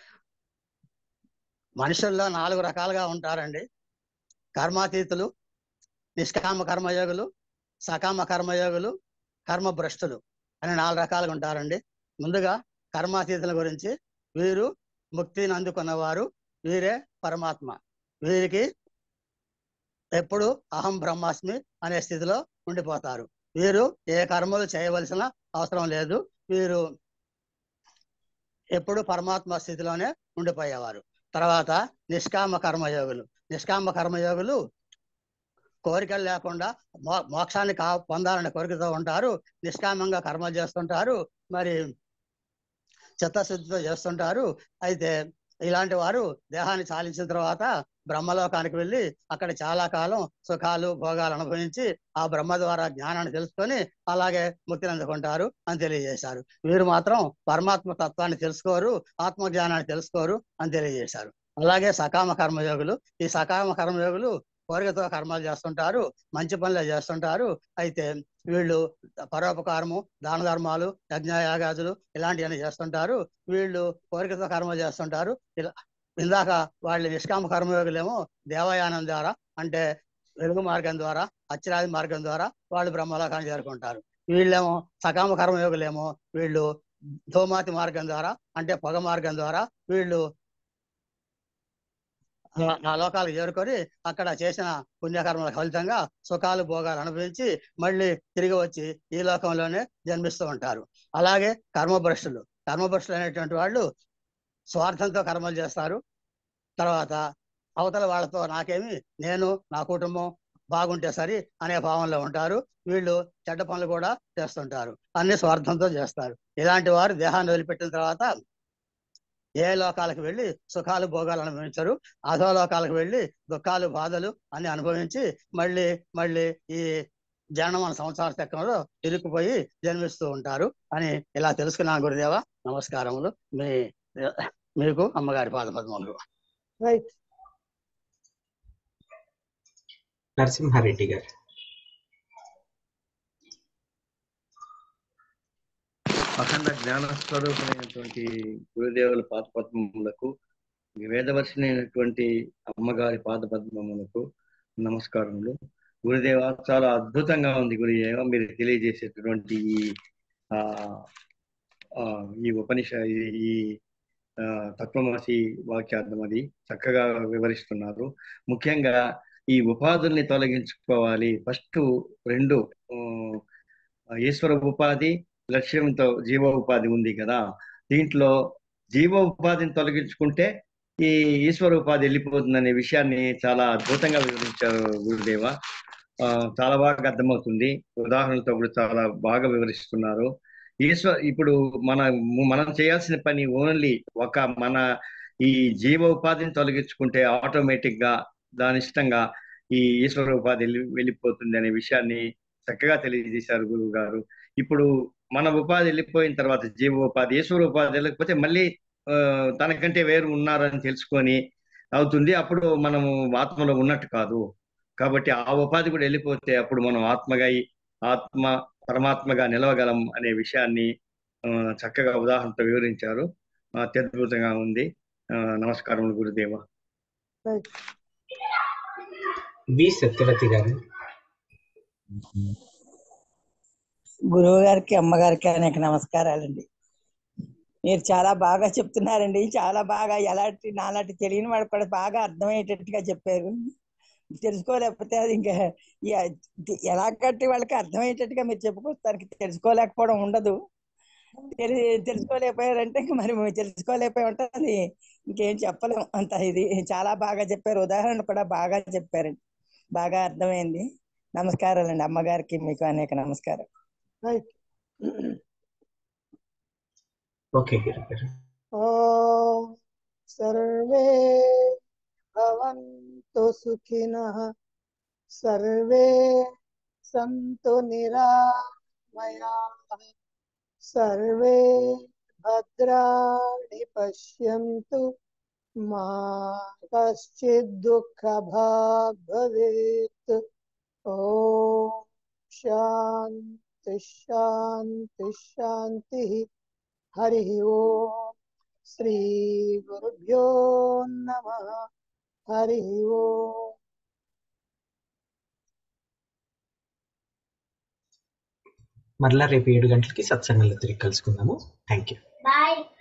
మనుషుల్లో నాలుగు రకాలుగా ఉంటారండి కర్మాతీతులు నిష్కామ కర్మయోగులు సకామ కర్మయోగులు కర్మభ్రష్టులు అని నాలుగు రకాలుగా ఉంటారండి ముందుగా కర్మాతీతుల గురించి వీరు ముక్తిని అందుకున్నవారు వీరే పరమాత్మ వీరికి ఎప్పుడు అహం బ్రహ్మాస్మి అనే స్థితిలో ఉండిపోతారు వీరు ఏ కర్మలు చేయవలసిన అవసరం లేదు వీరు ఎప్పుడు పరమాత్మ స్థితిలోనే ఉండిపోయేవారు తర్వాత నిష్కామ కర్మయోగులు నిష్కామ కర్మయోగులు కోరికలు లేకుండా మో మోక్షాన్ని కా పొందాలనే కోరికతో ఉంటారు నిష్కామంగా కర్మలు చేస్తుంటారు మరి చిత్తశుద్ధితో చేస్తుంటారు అయితే ఇలాంటి వారు దేహాన్ని చాలించిన తర్వాత బ్రహ్మలోకానికి వెళ్ళి అక్కడ చాలా కాలం సుఖాలు భోగాలు అనుభవించి ఆ బ్రహ్మ ద్వారా జ్ఞానాన్ని తెలుసుకొని అలాగే ముక్తిని అందుకుంటారు అని తెలియజేశారు వీరు మాత్రం పరమాత్మ తత్వాన్ని తెలుసుకోరు ఆత్మ జ్ఞానాన్ని తెలుసుకోరు అని తెలియజేశారు అలాగే సకామ కర్మయోగులు ఈ సకామ కర్మయోగులు కోరికతో కర్మలు చేస్తుంటారు మంచి పనులు చేస్తుంటారు అయితే వీళ్ళు పరోపకారము దాన ధర్మాలు యజ్ఞయాగాదులు ఇలాంటివన్నీ చేస్తుంటారు వీళ్ళు కోరికతో కర్మలు చేస్తుంటారు ఇలా ఇందాక వాళ్ళు నిష్కామ కర్మయోగులేమో దేవయానం ద్వారా అంటే వెలుగు మార్గం ద్వారా అచ్చిరాది మార్గం ద్వారా వాళ్ళు బ్రహ్మలోకాన్ని చేరుకుంటారు వీళ్ళేమో సకామ కర్మయోగులేమో వీళ్ళు ధూమాతి మార్గం ద్వారా అంటే పొగ మార్గం ద్వారా వీళ్ళు ఆ- ఆ లోకాలకు చేరుకొని అక్కడ చేసిన పుణ్యకర్మల ఫలితంగా సుఖాలు భోగాలు అనుభవించి మళ్ళీ తిరిగి వచ్చి ఈ లోకంలోనే జన్మిస్తూ ఉంటారు అలాగే కర్మభ్రష్టులు కర్మభ్రష్టులు అనేటువంటి వాళ్ళు స్వార్థంతో కర్మలు చేస్తారు తర్వాత అవతల వాళ్ళతో నాకేమి నేను నా కుటుంబం బాగుంటే సరి అనే భావంలో ఉంటారు వీళ్ళు చెడ్డ పనులు కూడా చేస్తుంటారు అన్ని స్వార్థంతో చేస్తారు ఇలాంటి వారు దేహాన్ని వదిలిపెట్టిన తర్వాత ఏ లోకాలకు వెళ్ళి సుఖాలు భోగాలు అనుభవించరు అధో లోకాలకు వెళ్ళి దుఃఖాలు బాధలు అన్ని అనుభవించి మళ్ళీ మళ్ళీ ఈ జనన సంసార చక్రంలో ఇరుక్కుపోయి జన్మిస్తూ ఉంటారు అని ఇలా తెలుసుకున్నాను గురుదేవ నమస్కారములు మీ మీకు అమ్మగారి పాద పద్మములు రైట్ నరసింహారెడ్డి గారు అఖండ జ్ఞాన స్వరూపమైనటువంటి గురుదేవుల పాదపద్మములకు వేదవర్షినైనటువంటి అమ్మగారి పాదపద్మములకు నమస్కారములు గురుదేవ చాలా అద్భుతంగా ఉంది గురుదేవ మీరు తెలియజేసేటటువంటి ఈ ఆ ఆ, ఈ ఉపనిష ఈ- ఈ ఆ, తత్వమసి వాక్యార్థం అది చక్కగా వివరిస్తున్నారు ముఖ్యంగా ఈ ఉపాధుల్ని తొలగించుకోవాలి ఫస్ట్ రెండు ఆ, ఈశ్వర ఉపాధి లక్ష్యంతో జీవ ఉపాధి ఉంది కదా దీంట్లో జీవ ఉపాధిని తొలగించుకుంటే ఈ ఈశ్వర ఉపాధి వెళ్ళిపోతుందనే విషయాన్ని చాలా అద్భుతంగా వివరించారు గురుదేవ ఆ, చాలా బాగా అర్థమవుతుంది ఉదాహరణలతో కూడా చాలా బాగా వివరిస్తున్నారు ఈశ్వర ఇప్పుడు మన మనం చేయాల్సిన పని ఓన్లీ ఒక మన ఈ జీవ ఉపాధిని తొలగించుకుంటే ఆటోమేటిక్ గా దాని ఇష్టంగా ఈ ఈశ్వర ఉపాధి వెళ్ళి వెళ్ళిపోతుంది అనే విషయాన్ని చక్కగా తెలియజేశారు గురువు గారు ఇప్పుడు మన ఉపాధి వెళ్ళిపోయిన తర్వాత జీవ ఉపాధి ఈశ్వర ఉపాధి వెళ్ళకపోతే మళ్ళీ ఆ, తనకంటే వేరు ఉన్నారని తెలుసుకొని అవుతుంది అప్పుడు మనము ఆత్మలో ఉన్నట్టు కాదు కాబట్టి ఆ ఉపాధి కూడా వెళ్ళిపోతే అప్పుడు మనం ఆత్మగా అయి ఆత్మ పరమాత్మగా నిలవగలం అనే విషయాన్ని ఆ, చక్కగా ఉదాహరణతో వివరించారు ఆ, అత్యద్భుతంగా ఉంది ఆ, నమస్కారం గురుదేవ బి సత్యవతి గారు గురువు గారికి అమ్మగారికి అనేక నమస్కారాలండి మీరు చాలా బాగా చెప్తున్నారండి చాలా బాగా ఎలాంటి నాలాంటి తెలియని వాడు కూడా బాగా అర్థమయ్యేటట్టుగా చెప్పారు తెలుసుకోలేకపోతే అది ఇంకా ఈ- ఎలా కట్టి వాళ్ళకి అర్థమయ్యేటట్టుగా మీరు చెప్పుకొస్తానికి తెలుసుకోలేకపోవడం ఉండదు తెలి తెలుసుకోలేకపోయారంటే ఇంక మరి మేము తెలుసుకోలేకపోయి ఉంటే అది ఇంకేం చెప్పలేము అంత ఇది చాలా బాగా చెప్పారు ఉదాహరణ కూడా బాగా చెప్పారండి బాగా అర్థమైంది నమస్కారాలండి అమ్మగారికి మీకు అనేక నమస్కారం రైట్ ఓకే గురు గారు ఓం సర్వే భవంతు సుఖినః సర్వే సంతు నిరామయాః సర్వే భద్రాణి పశ్యంతు మా కశ్చిద్ దుఃఖభాగ్ భవేత్ ఓం శాంతి శాంతి శాంతి హరి ఓం శ్రీ గురుభ్యో నమ హరి ఓం మరలా రేపు ఏడు గంటలకి సత్సంగంలో తిరిగి కలుసుకుందాము థ్యాంక్ యూ బాయ్